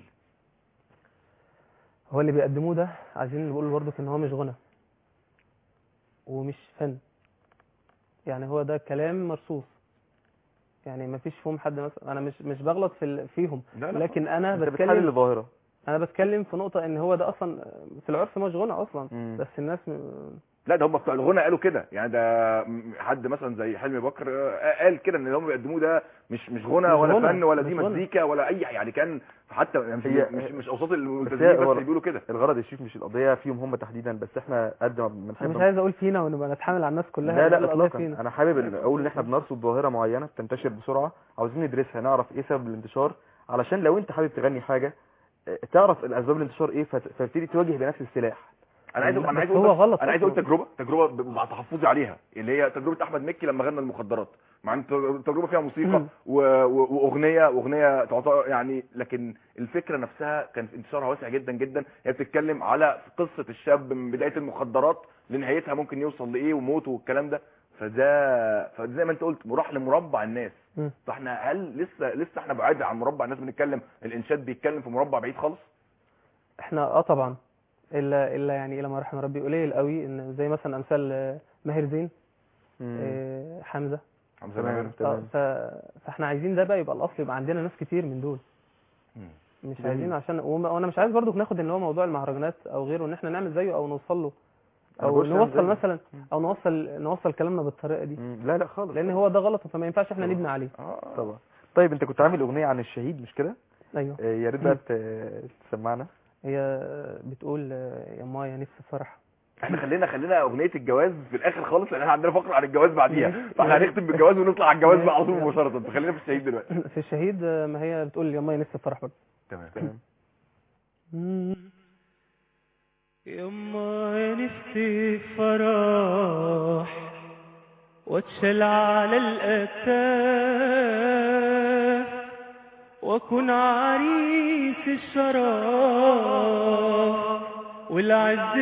هو اللي بيقدموه ده عايزين نقول برضه ان هو مش غنى ومش فن يعني هو ده كلام مرصوص يعني ما فيش فيهم حد مثلا انا مش مش بغلط في ال- فيهم لا لا لكن انا انت بتحلل بتكلم الظاهره انا بتكلم في نقطه ان هو ده اصلا في العرف مش غنى اصلا مم. بس الناس م... لا ده هم بتوع الغنى قالوا كده يعني ده م- حد مثلا زي حلمي بكر آه، قال كده ان اللي هم بيقدموه ده مش مش غنى مش ولا غنى، فن ولا دي مش غنى. مزيكا ولا اي يعني كان حتى مش هي- مش, مش اوساط الملتزمين هي بس هو- اللي بيقولوا كده الغرض يا شيخ مش القضيه فيهم هم تحديدا بس احنا قد ما انا بنحب مش عايز اقول فينا ونبقى نتحامل على الناس كلها لا لا نقول الله اطلاقا فينا انا حابب إن اقول ان احنا بنرصد ظاهره معينه بتنتشر بسرعه عاوزين ندرسها نعرف ايه سبب الانتشار علشان لو انت حابب تغني حاجه اه، تعرف الاسباب الانتشار ايه فت- فبتبتدي تواجه بنفس السلاح انا عايز انا بس عايز هو اقول غلط انا عايز اقول أصلاً. تجربه تجربه ب- مع تحفظي عليها اللي هي تجربه احمد مكي لما غنى المخدرات مع ان تج- تجربه فيها موسيقى مم. و... و... واغنيه واغنيه تعتبر يعني لكن الفكره نفسها كان انتشارها واسع جدا جدا هي بتتكلم على قصه الشاب من بدايه المخدرات لنهايتها ممكن يوصل لايه وموته والكلام ده فده فزي ما انت قلت راح لمربع الناس مم. فاحنا هل لسه لسه احنا بعاد عن مربع الناس بنتكلم الانشاد بيتكلم في مربع بعيد خالص احنا اه طبعا الا الا يعني الى ما رحم ربي قليل قوي ان زي مثلا امثال آه، ماهر زين مم. آه، حمزه حمزه تمام نمر اه تمام ف... فاحنا عايزين ده بقى يبقى الاصل يبقى عندنا ناس كتير من دول مم. مش جميل. عايزين عشان وما- وانا مش عايز برضو ناخد ان هو موضوع المهرجانات او غيره ان احنا نعمل زيه او نوصل له أنا او بقولش نعمل نوصل زيه. مثلا او نوصل نوصل كلامنا بالطريقه دي مم. لا لا خالص لان هو ده غلط فما ينفعش احنا نبني عليه اه طبعا طيب انت كنت عامل اغنيه عن الشهيد مش كده ايوه اه، يا ريت بقى ت- تسمعنا هي بتقول آه، يا ماما يا نفسي فرح احنا خلينا خلينا اغنيه الجواز في الاخر خالص لان احنا عندنا فقره عن الجواز بعديها ماشي. فاحنا هنختم بالجواز ونطلع على الجواز بقى على طول ماشي. مباشره فخلينا في الشهيد دلوقتي في الشهيد آه، ما هي بتقول يا ماما يا نفسي فرح برضه تمام تمام يما يا نفسي فرح واتشل على الاكتاف واكون عريس الشرف والعز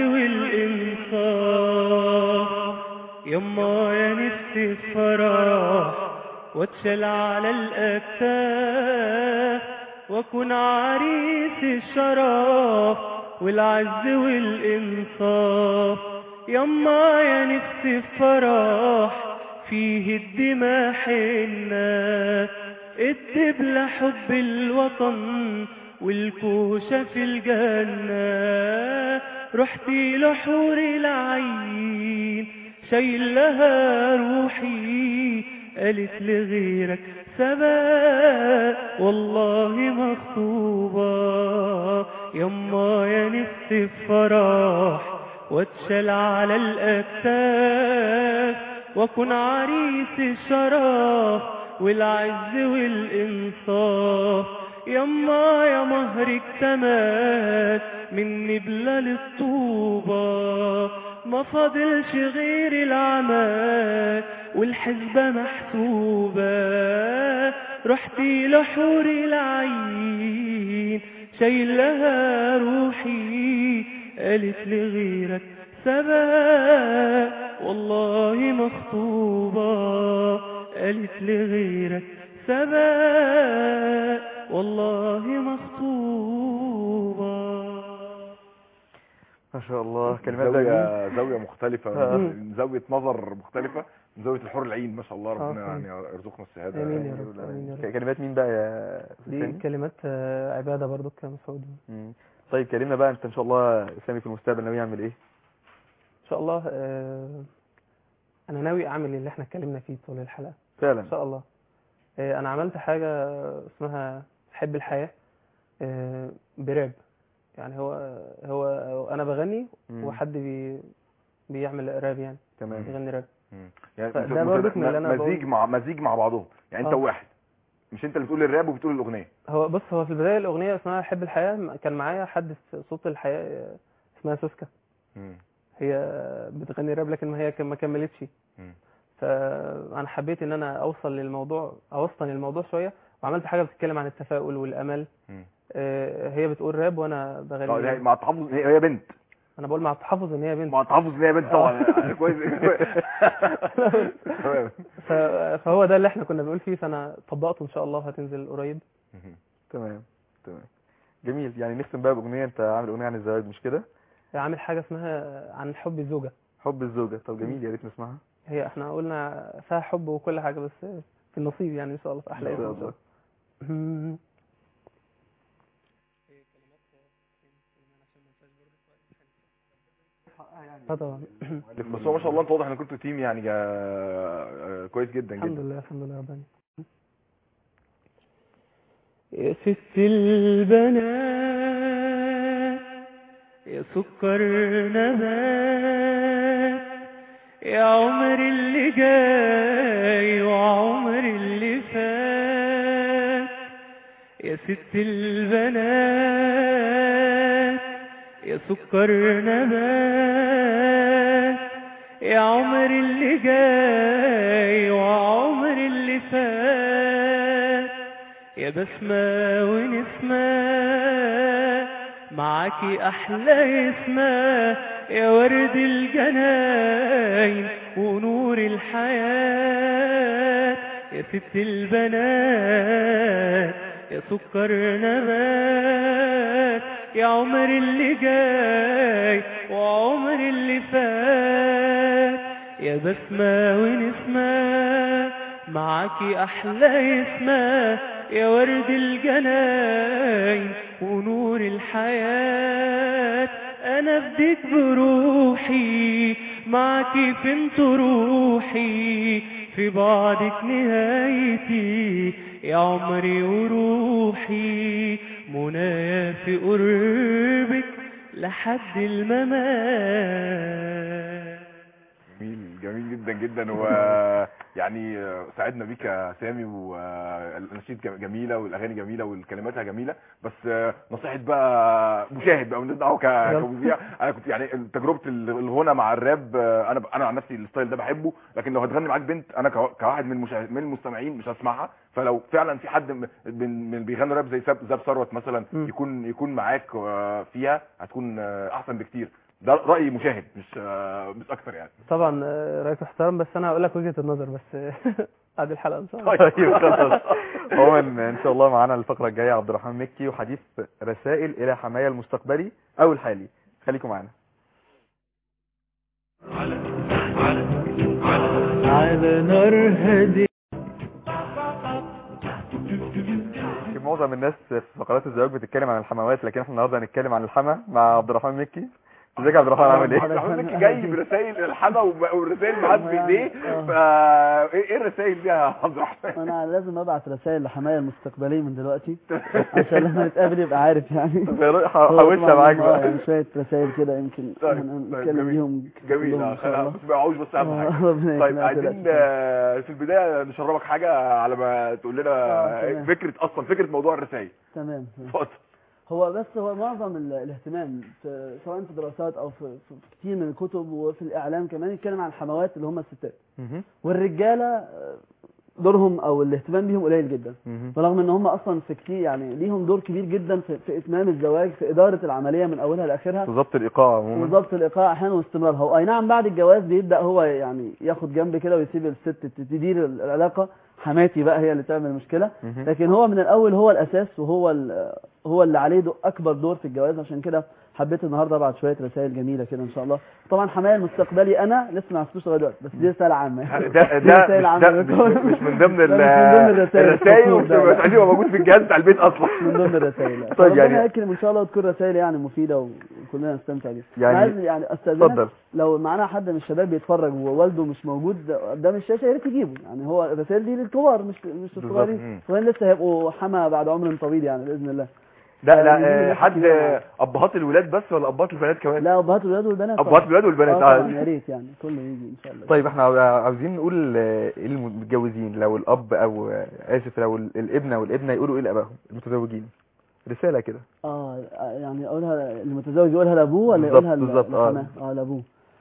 والانصاف يما يا نفسي فرح واتشل على الاكتاف واكون عريس الشرف والعز والانصاف يما يا نفسي فرح فيه الدماء حنة الدبلة حب الوطن والكوشة في الجنة رحتي لحور العين شايلها روحي قالت لغيرك سبا والله مخطوبة يما يا نفسي فرح واتشال على الأكتاف واكون عريس الشرف والعز والإنصاف يما يا مهرك تمات من نبلة للطوبة ما فاضلش غير العمل والحسبة محسوبة رحتي لحور العين شايلها روحي قالت لغيرك سبا والله مخطوبة قالت لغيرك سبا والله مخطوبة ما شاء الله كلمات بقى جميلة. زاويه زاويه مختلفه آه. من زاويه نظر مختلفه من زاويه الحور العين ما شاء الله ربنا آه. يعني يرزقنا الشهاده آمين يا رب آمين يا رب ك- كلمات مين بقى يا دي سامي؟ كلمات آه، عبادة برضو كلام سعودي مم. طيب كلمنا بقى انت ان شاء الله سامي في المستقبل ناوي يعمل ايه ان شاء الله آه، انا ناوي اعمل اللي احنا اتكلمنا فيه طول الحلقة ان فعلا شاء الله آه، انا عملت حاجة اسمها حب الحياة آه، براب يعني هو هو انا بغني مم. وحد بي بيعمل راب يعني تمام يغني راب مم. يعني فده مت- برضك من اللي أنا مزيج بقول- مع مزيج مع بعضهم يعني انت آه. واحد مش انت اللي بتقول الراب وبتقول الاغنيه هو بص هو في البداية الأغنية اسمها حب الحياة كان معايا حد في صوت الحياة آه، اسمها سوسكا مم. هي بتغني راب لكن ما هي كان- ما كملتش مم. فانا حبيت ان انا اوصل للموضوع اوصل للموضوع شويه وعملت حاجه بتتكلم عن التفاؤل والامل مم. آه، هي بتقول راب وانا اه بغني ده راب. مع التحفظ هي هي بنت انا بقول مع التحفظ ان هي بنت مع التحفظ ان هي بنت طبعا كويس تمام ف- فهو ده اللي احنا كنا بنقول فيه فانا طبقته ان شاء الله وهتنزل قريب تمام تمام جميل يعني نختم بقى باغنيه انت عامل اغنيه عن الزواج مش كده عامل حاجه اسمها عن حب الزوجه حب الزوجه طب جميل يا ريت نسمعها هي احنا قلنا فيها حب وكل حاجه بس في النصيب يعني ان شاء الله في احلى إن شاء يوم. الله. اه طبعا بس هو ما شاء الله انت واضح ان كنتوا تيم يعني جا- كويس جدا الحمد جدا لله الحمد لله ربنا يا ست البنات يا سكر نبات يا عمر اللي جاي وعمر اللي فات يا ست البنات يا سكر نبات يا عمر اللي جاي وعمر اللي فات يا بسمة ونسمة معاكي أحلى اسمة يا ورد الجناين ونور الحياة يا ست البنات يا سكر نبات يا عمر اللي جاي وعمر اللي فات يا بسمة ونسمة معاكي أحلى اسمة يا ورد الجناين ونور الحياة أنا بديك بروحي معاكي فين تروحي في بعدك نهايتي يا عمري وروحي منايا في قربك لحد الممات جميل جميل جدا جدا و يعني سعدنا بيك يا سامي والاناشيد جميله والاغاني جميله والكلماتها جميله بس نصيحه بقى مشاهد بقى بنسمعه ك- كمذيع انا كنت يعني تجربه الغنى مع الراب انا انا عن نفسي الستايل ده بحبه لكن لو هتغني معاك بنت انا كوا- كواحد من المشاهد من المستمعين مش هسمعها فلو فعلا في حد من من من بيغني راب زي زاب زاب ثروت مثلا مم. يكون يكون معاك آه، فيها هتكون آه، احسن بكتير ده راي مشاهد مش آه، مش اكتر يعني طبعا آه، رايك محترم بس انا هقول لك وجهة النظر بس بعد الحلقة ان شاء الله طيب خلاص عموما ان شاء الله معانا الفقره الجايه عبد الرحمن مكي وحديث رسائل الى حماية المستقبلي او الحالي خليكم معانا على نار هادي يمكن معظم الناس في فقرات الزواج بتتكلم عن الحموات لكن احنا النهارده هنتكلم عن الحما مع عبد الرحمن مكي ازيك يا عبد الرحمن عامل ايه عبد الرحمن مكي جاي برسائل الحما وب- والرسائل معاك بايديه فا ايه إيه الرسائل دي يا عبد الرحمن انا لازم ابعت رسائل لحماية المستقبليه من دلوقتي عشان لما نتقابل يبقى عارف يعني هو حوشها طبعاً معاك آه، بقى يعني شويه رسائل كده يمكن طيب، هن- طيب، نتكلم جميل. بيهم جميل كلهم آه، ان شاء الله بس ما يقعوش بس اهم آه، حاجه ربنا طيب يكرمك، عايزين تقلقش. آه، في البدايه نشربك حاجه على ما تقول لنا آه، تمام. فكره اصلا فكره موضوع الرسائل تمام اتفضل هو بس هو معظم ال- الاهتمام في سواء في دراسات او في, في كتير من الكتب وفي الاعلام كمان يتكلم عن الحموات اللي هم الستات مهم. والرجاله آه، دورهم او الاهتمام بيهم قليل جدا مهم. برغم ان هم اصلا في كتير يعني ليهم دور كبير جدا في, في اتمام الزواج في اداره العمليه من اولها لاخرها بالظبط الايقاع عموما وضبط الايقاع احيانا واستمرارها واي نعم بعد الجواز بيبدا هو يعني ياخد جنب كده ويسيب الست تدير العلاقه حماتي بقى هي اللي تعمل المشكله مهم. لكن هو من الاول هو الاساس وهو ال- هو اللي عليه دو اكبر دور في الجواز عشان كده حبيت النهارده ابعت شويه رسائل جميله كده ان شاء الله طبعا حماية المستقبلي انا لسه ما عرفتوش لغايه دلوقتي بس دي رساله عامه ده دي ده رسائل مش, عامه ده مش, مش من ضمن ال- ده مش من ضمن الرسائل الرسائل التصوير ومش ده. مش عايزين يبقى موجود في الجهاز بتاع البيت اصلا من ضمن الرسائل طيب طيب يعني- يعني يكرم ان شاء الله وتكون رسائل يعني مفيده وكلنا نستمتع بيها يعني- أنا عايز يعني استاذنك اتفضل لو معانا حد من الشباب بيتفرج ووالده مش موجود قدام الشاشه يا ريت يجيبه يعني هو الرسائل دي للكبار مش مش بالظبط. للصغيرين مم. الصغيرين لسه هيبقوا حما بعد عمر طويل يعني باذن الله لا يعني دي لا اللي حد حكي معايا. ابهات الولاد بس ولا ابهات البنات كمان لا ابهات الولاد والبنات ابهات طبعاً. الولاد والبنات آه آه. طبعاً، يا ريت يعني كله يجي ان شاء الله طيب احنا عاوزين نقول آه، ايه المتجوزين لو الاب او آه، اسف لو ال- الابنه والابنه يقولوا ايه لابائهم المتزوجين رساله كده اه يعني اقولها المتزوج يقولها لابوه ولا بالظبط، يقولها ل- بالظبط، آه. لحماه اه لابوه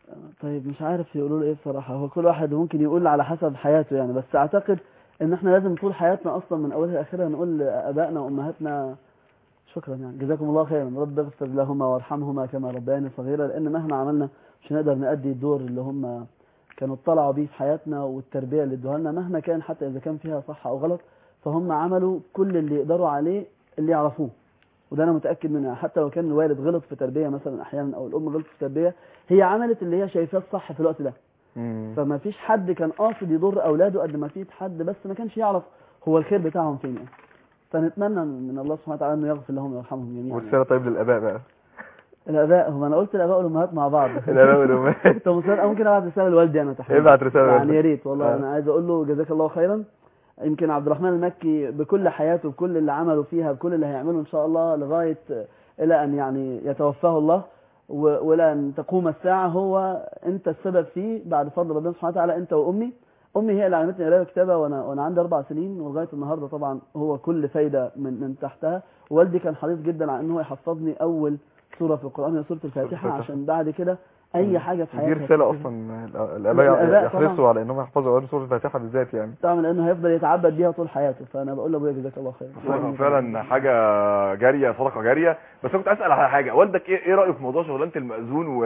طيب مش عارف يقولوا له ايه بصراحه هو كل واحد ممكن يقول على حسب حياته يعني بس اعتقد ان احنا لازم طول حياتنا اصلا من اولها لاخرها نقول لابائنا وامهاتنا شكرا يعني جزاكم الله خيرا رب اغفر لهما وارحمهما كما ربياني صغيرا لان مهما عملنا مش هنقدر نأدي الدور اللي هم كانوا اطلعوا بيه في حياتنا والتربيه اللي ادوها لنا مهما كان حتى اذا كان فيها صح او غلط فهم عملوا كل اللي يقدروا عليه اللي يعرفوه وده انا متاكد منها حتى لو كان الوالد غلط في تربيه مثلا احيانا او الام غلط في تربيه هي عملت اللي هي شايفاه الصح في الوقت ده مم. فما فيش حد كان قاصد يضر اولاده قد ما في حد بس ما كانش يعرف هو الخير بتاعهم فين يعني فنتمنى من الله سبحانه وتعالى انه يغفر لهم ويرحمهم جميعا يعني. والرساله طيب للاباء بقى الاباء هم انا قلت الاباء والامهات مع بعض الاباء والامهات طب مصر ممكن ابعت رساله لوالدي انا تحديدا ابعت رسالة يعني لوالدك. يا ريت والله آه. انا عايز اقول له جزاك الله خيرا يمكن عبد الرحمن المكي بكل حياته بكل اللي عمله فيها بكل اللي هيعمله ان شاء الله لغايه الى ان يعني يتوفاه الله و- والى ان تقوم الساعه هو انت السبب فيه بعد فضل ربنا سبحانه وتعالى انت وامي امي هي اللي علمتني قرايه وكتابه وانا وانا عندي اربع سنين ولغايه النهارده طبعا هو كل فايده من من تحتها والدي كان حريص جدا على ان هو يحفظني اول سوره في القران هي سوره الفاتحه الفاتحة. عشان بعد كده اي حاجه في دي حياتي رساله هتبتدي. اصلا الاباء الآباء يحرصوا طبعاً. على انهم يحفظوا اوائل سوره الفاتحه بالذات يعني تعمل انه هيفضل يتعبد بيها طول حياته فانا بقول لابويا جزاك الله خير صدقة فعلا حاجة جارية صدقة جارية بس أنا كنت أسأل على حاجة والدك إيه, إيه رأيه في موضوع شغلانة المأذون و...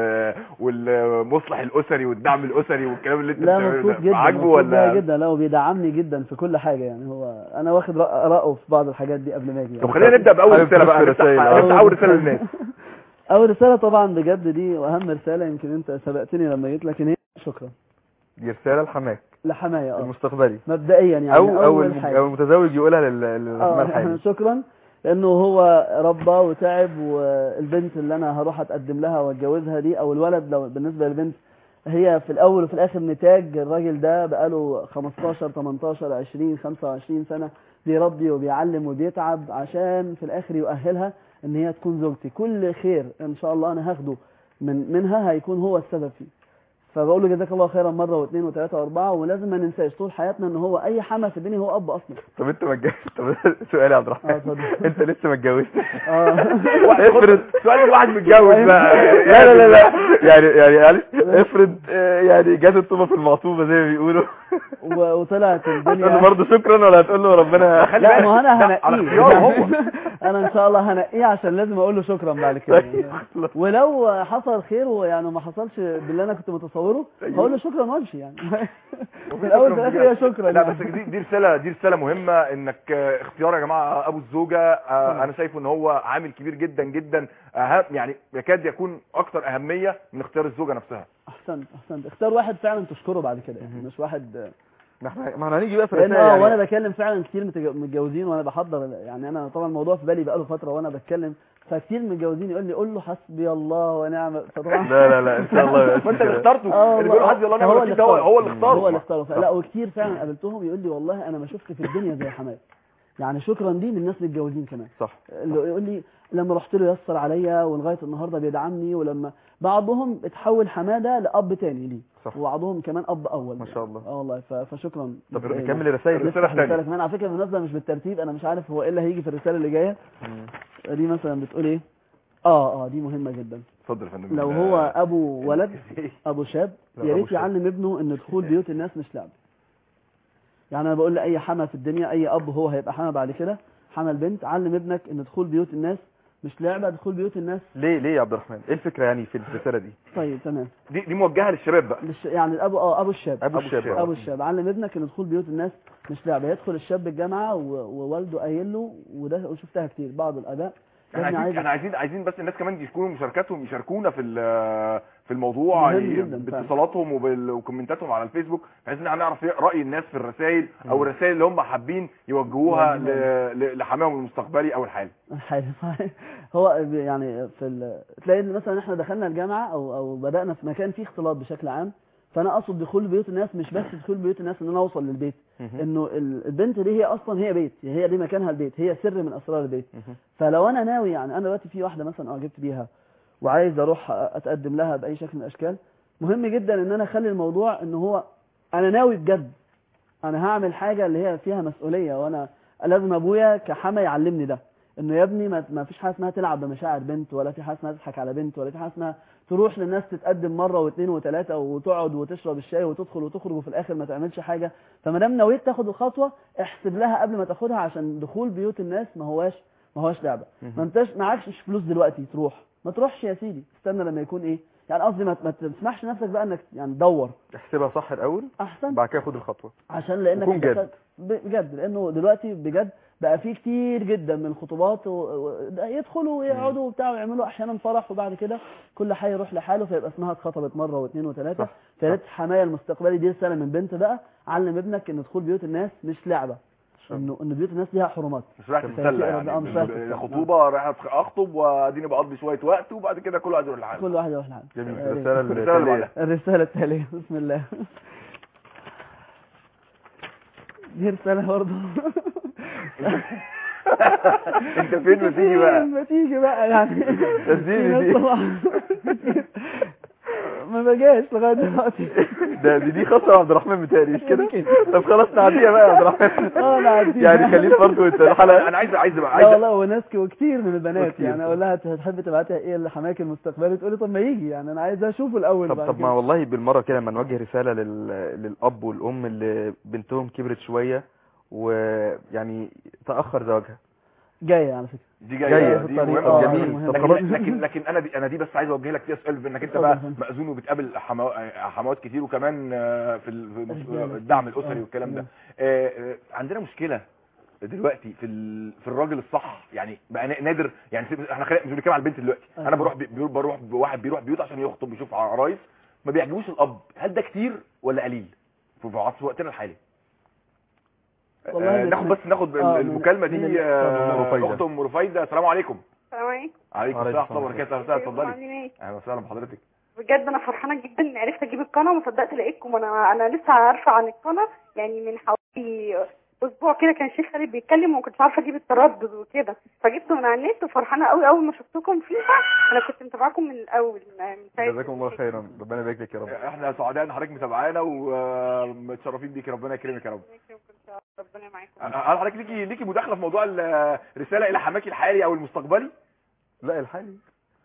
والمصلح الأسري والدعم الأسري والكلام اللي أنت لا بتعمله مبسوط ده؟ جدا عاجبه مبسوط بيها ولا جدا لا وبيدعمني جدا في كل حاجه يعني هو انا واخد رأ- رايه في بعض الحاجات دي قبل ما اجي طب يعني. خلينا نبدأ بأول حابب رسالة بقى ترسل نفتح, رسائل. نفتح أول رسالة للناس اول رساله طبعا بجد دي واهم رساله يمكن انت سبقتني لما جيت لكن هي شكرا دي رساله لحماك لحمايه اه المستقبلي مبدئيا يعني او او اول الم- حاجه او المتزوج يقولها لل- للرحمن اه الحالي شكرا لانه هو ربى وتعب والبنت اللي انا هروح اتقدم لها واتجوزها دي او الولد لو بالنسبه للبنت هي في الاول وفي الاخر نتاج الراجل ده بقاله 15 18 20 25 سنه بيربي وبيعلم وبيتعب عشان في الاخر يؤهلها ان هي تكون زوجتي كل خير ان شاء الله انا هاخده من منها هيكون هو السبب فيه فبقول له جزاك الله خيرا مره واثنين وثلاثه واربعه ولازم ما ننساش طول حياتنا ان هو اي حما في الدنيا هو اب اصلا طب انت ما اتجوزت طب سؤال يا عبد اه الرحمن اتفضل انت لسه ما اتجوزتش اه افرض سؤال الواحد متجوز بقى لا لا لا لا يعني يعني معلش افرض آه، يعني جات الطوبه في المعطوبه زي ما بيقولوا و- وطلعت هتقول له الدنيا برضه شكرا ولا هتقول له ربنا خلي لا بالك، ما هو انا ده على هنقيه اختياره هو انا ان شاء الله هنقيه عشان لازم اقول له شكرا بعد كده ولو حصل خير ويعني ما حصلش باللي انا كنت متصوره هقول له شكرا وامشي يعني في الاول في الاخر هي شكرا لا يعني. بس دي دي رساله دي رساله مهمه انك آه، اختيار يا جماعه ابو الزوجه آه، انا شايفه ان هو عامل كبير جدا جدا اهم يعني يكاد يكون اكثر اهميه من اختيار الزوجه نفسها احسنت احسنت اختار واحد فعلا تشكره بعد كده يعني مش واحد ما احنا ما احنا هنيجي بقى في لان الرسائل اه يعني وانا بكلم فعلا كتير متج- متجوزين وانا بحضر يعني انا طبعا الموضوع في بالي بقاله فتره وانا بتكلم فكتير متجوزين يقول لي قول له حسبي الله ونعم فطبعا لا لا لا ان شاء الله يبقى ما انت كده. اللي اخترته اه اللي بيقول حسبي الله ونعم الوكيل ده هو هو اللي اختاره هو اللي اختاره لا وكتير فعلا قابلتهم يقول لي والله انا ما شفت في الدنيا زي حماد يعني شكرا دي من الناس متجوزين كمان صح اللي يقول لي لما رحت له يسر عليا ولغايه النهارده بيدعمني ولما بعضهم اتحول حماده لاب تاني ليه صح. وبعضهم كمان اب اول ما شاء الله. اه والله ف- فشكرا طب مبدئياً. نكمل الرسائل الرسالة نفتح التانية. رسالة كمان على فكره بالمناسبه مش بالترتيب انا مش عارف هو ايه اللي هيجي في الرساله اللي جايه دي مثلا بتقول ايه اه اه دي مهمه جدا اتفضل يا فندم لو هو ابو ولد ابو شاب لا، يا أبو ريت شاب. يعلم ابنه ان دخول بيوت الناس مش لعب يعني انا بقول لاي حما في الدنيا اي اب هو هيبقى حما بعد كده حما البنت علم ابنك ان دخول بيوت الناس مش لعبه دخول بيوت الناس ليه ليه يا عبد الرحمن ايه الفكره يعني في الرساله دي طيب تمام دي دي موجهه للشباب بقى للش... يعني الابو اه ابو الشاب ابو أبو الشاب الشاب. آه. ابو الشاب علم ابنك ان دخول بيوت الناس مش لعبه يدخل الشاب الجامعه و... ووالده قايل له وده وشفتها كتير بعض الاباء احنا ابني عايزين عايز احنا عايزين عايزين بس الناس كمان يكونوا مشاركاتهم يشاركونا في ال- في الموضوع مهم ي- جدا فعلا. باتصالاتهم وبال- وكومنتاتهم على الفيسبوك بحيث ان احنا نعرف راي الناس في الرسائل او الرسائل اللي هم حابين يوجهوها مهم. ل- ل- لحماهم المستقبلي او الحالي حلو هو يعني في ال... تلاقي إن مثلا احنا دخلنا الجامعه او او بدانا في مكان فيه اختلاط بشكل عام فانا اقصد دخول بيوت الناس مش بس دخول بيوت الناس ان انا اوصل للبيت انه ال- البنت دي هي اصلا هي بيت هي دي مكانها البيت هي سر من اسرار البيت فلو انا ناوي يعني انا دلوقتي في واحده مثلا اعجبت بيها وعايز اروح اتقدم لها باي شكل من الاشكال مهم جدا ان انا اخلي الموضوع ان هو انا ناوي بجد انا هعمل حاجه اللي هي فيها مسؤوليه وانا لازم ابويا كحما يعلمني ده انه يا ابني ما ما فيش حاجه اسمها تلعب بمشاعر بنت ولا في حاجه اسمها تضحك على بنت ولا في حاجه اسمها تروح للناس تتقدم مره واثنين وثلاثه وتقعد وتشرب الشاي وتدخل وتخرج وفي الاخر ما تعملش حاجه فما دام نويت تاخد الخطوه احسب لها قبل ما تاخدها عشان دخول بيوت الناس ما هواش ما هواش لعبه ما انتش معكش فلوس دلوقتي تروح ما تروحش يا سيدي استنى لما يكون ايه يعني قصدي ما, ما تسمحش نفسك بقى انك يعني تدور احسبها صح الاول احسن بعد كده خد الخطوه عشان لانك وكون جاد. دخلت- ب- بجد لانه دلوقتي بجد بقى في كتير جدا من الخطوبات و... و... ده يدخلوا ويقعدوا وبتاع ويعملوا احيانا فرح وبعد كده كل حي يروح لحاله فيبقى اسمها اتخطبت مره واثنين وثلاثه صح. فيا ريت حمايه المستقبلي دي رساله من بنت بقى علم ابنك ان دخول بيوت الناس مش لعبه انه ان بيوت الناس ليها حرمات مش رايح فهي تتسلى فكرة يعني بقى مش رايح تتسلى. خطوبه رايح اخطب واديني بقضي شويه وقت وبعد كده كل واحد يروح لحاله كل واحد يروح لحاله جميل يا ريت. الرساله الرسالة اللي التاليه بعدها. الرساله التاليه بسم الله دي رساله برضه انت فين ما تيجي بقى لما تيجي بقى يعني اديني في ناس دي. طبعا ما بجاش لغايه دلوقتي ده دي, دي خاصه عبد الرحمن متهيألي مش كده يمكن. طب خلاص نعديها بقى يا عبد الرحمن اه نعديها. يعني خلينا برضه انت الحلقه انا عايز عايز بقى لا عايز والله وناس وكتير من البنات وكتير. يعني اقول لها هتحب تبعتها ايه لحماك المستقبلي تقول لي طب ما يجي يعني انا عايز اشوفه الاول طب بعد طب كده. ما والله بالمره كده لما نوجه رساله لل... للاب والام اللي بنتهم كبرت شويه ويعني تاخر زواجها جايه على فكره دي جاية. جايه في دي الطريق. مهمه آه، جميل. مهمة. طب لكن خلاص. لكن لكن انا دي انا دي بس عايز اوجه لك فيها سؤال بانك انت اتفضل بقى يا فندم. مأذون وبتقابل حما- حموات كتير وكمان آه، في ال- في رجالة. الدعم الاسري آه، والكلام ده تمام. آه، آه، عندنا مشكله دلوقتي في ال... في الراجل الصح يعني بقى نا- نادر يعني سيب- احنا خلينا مش بنتكلم على البنت دلوقتي أيوة. انا بروح بي... بروح واحد بيروح بيوت عشان يخطب يشوف عرايس ما بيعجبوش الاب هل ده كتير ولا قليل في في وقتنا الحالي والله آه، من- ناخد بس ناخد آه، ال- من- المكالمه من دي ال- آه، أم رفيدة. اخت ام رفيده السلام عليكم السلام عليكم عليكم وعليكم السلام ورحمه الله السلام. وبركاته اتفضلي عاملين ايه؟ اهلا وسهلا بحضرتك بجد انا فرحانه جدا اني عرفت اجيب القناه وما صدقت لقيتكم انا انا لسه عارفه عن القناه يعني من حوالي اسبوع كده كان الشيخ خالد بيتكلم وما كنتش عارفه اجيب التردد وكده فجبته من على النت وفرحانه قوي اول ما شفتكم فيها انا كنت متابعاكم من الاول من ساعة- جزاكم الله خيرا ربنا يبارك لك يا رب احنا سعداء ان حضرتك متابعانا ومتشرفين بيك ربنا يكرمك يا رب ربنا معاكم هل حضرتك ليكي ليكي مداخله في موضوع الرساله الى حماكي الحالي او المستقبلي لا الحالي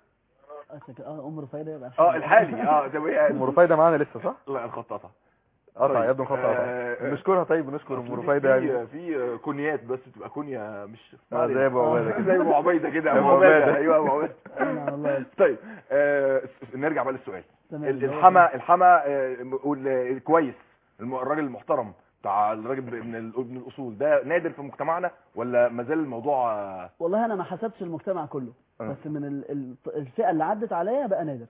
أشك- اه ام رفيده يبقى اه الحالي اه ده هي ام رفايده معانا لسه صح لا الخط قطع قطع طيب. يبدو خط قطع آه، نشكرها طيب ونشكر ام في- رفايده يعني في في كونيات بس بتبقى كونيا مش آه، زي ابو عبيده كده زي ابو عبيده كده أبو ابو عبيده عبيدة. ايوه ابو عبيده نعم والله طيب آه نرجع بقى للسؤال تمام. ال- الحما الحما آه، وال- كويس الم- الراجل المحترم بتاع الراجل ابن ال- ابن الاصول ده نادر في مجتمعنا ولا ما زال الموضوع آه، والله انا ما حسبتش المجتمع كله آه. بس من ال- ال- الفئه اللي عدت عليا بقى نادر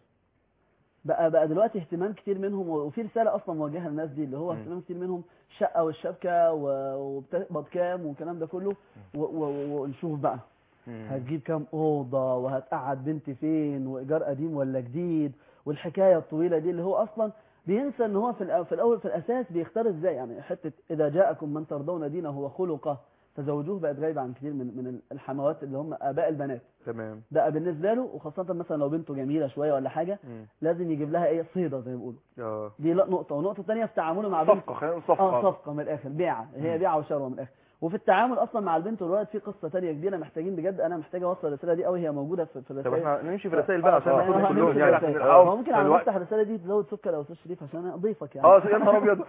بقى بقى دلوقتي اهتمام كتير منهم وفي رساله اصلا موجهه للناس دي اللي هو مم. اهتمام كتير منهم الشقه والشبكه و- وبتقبض كام والكلام ده كله و- و- ونشوف بقى هتجيب كام اوضه وهتقعد بنتي فين وايجار قديم ولا جديد والحكايه الطويله دي اللي هو اصلا بينسى ان هو في الأ- في الاول في الاساس بيختار ازاي يعني حته اذا جاءكم من ترضون دينه وخلقه فزوجوه بقت غايبه عن كتير من من الحموات اللي هم اباء البنات تمام بقى بالنسبه له وخاصه مثلا لو بنته جميله شويه ولا حاجه مم. لازم يجيب لها ايه صيده زي ما بيقولوا اه دي لا نقطه والنقطه الثانيه في تعامله مع بنته صفقه خلينا نقول صفقه اه صفقه من الاخر بيعه هي بيعه وشروه من الاخر وفي التعامل اصلا مع البنت والولد في قصه تانية كبيره محتاجين بجد انا محتاج اوصل الرساله دي قوي هي موجوده في, في طب الرسائل احنا نمشي في الرسائل بقى عشان آه، ناخدهم آه، كلهم هنمشي يعني في الرسائل. آه، آه، ممكن على الوقت. نفتح الرساله دي تزود سكر او استاذ شريف عشان اضيفك يعني اه يا نهار ابيض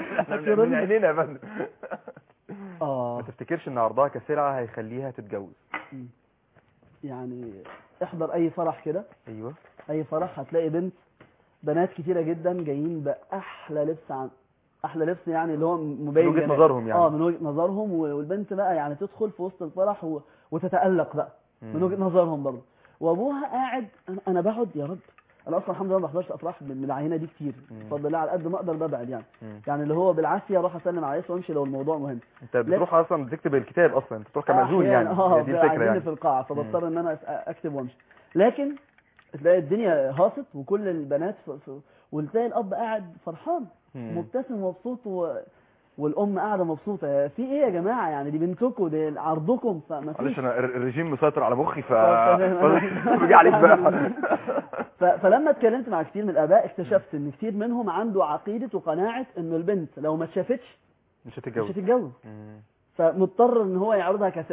من عينينا يا فندم اه ما تفتكرش ان عرضها كسلعه هيخليها تتجوز يعني احضر اي فرح كده ايوه اي فرح هتلاقي بنت بنات كتيره جدا جايين باحلى لبس عن احلى لبس يعني اللي هو مبين من وجهة جمال. نظرهم يعني. اه من وجهه نظرهم و- والبنت بقى يعني تدخل في وسط الفرح و... وتتالق بقى من مم. وجهه نظرهم برضه وابوها قاعد أنا- انا بقعد يا رب انا اصلا الحمد لله ما بحضرش افراح من من العينه دي كتير مم. بفضل الله على قد ما اقدر ببعد يعني مم. يعني اللي هو بالعافيه اروح اسلم على يسوع وامشي لو الموضوع مهم انت بتروح اصلا تكتب الكتاب اصلا انت بتروح كمأذون أحياناً- يعني اه هي دي الفكره عايزيني يعني في القاعه فبضطر ان انا أس- اكتب وامشي لكن تلاقي الدنيا هاصت وكل البنات ف... ف... وتلاقي الاب قاعد فرحان مم. مبتسم ومبسوط و... والام قاعده مبسوطه في ايه يا جماعه يعني دي بنتكم دي عرضكم فما معلش فيش انا الر- الرجيم مسيطر على مخي ف طب تمام. رجع عليك بقى ف... فلما اتكلمت مع كتير من الاباء اكتشفت ان كتير منهم عنده عقيده وقناعه ان البنت لو ما اتشافتش مش مش هتتجوز هتتجوز مم. فمضطر ان هو يعرضها كسلعه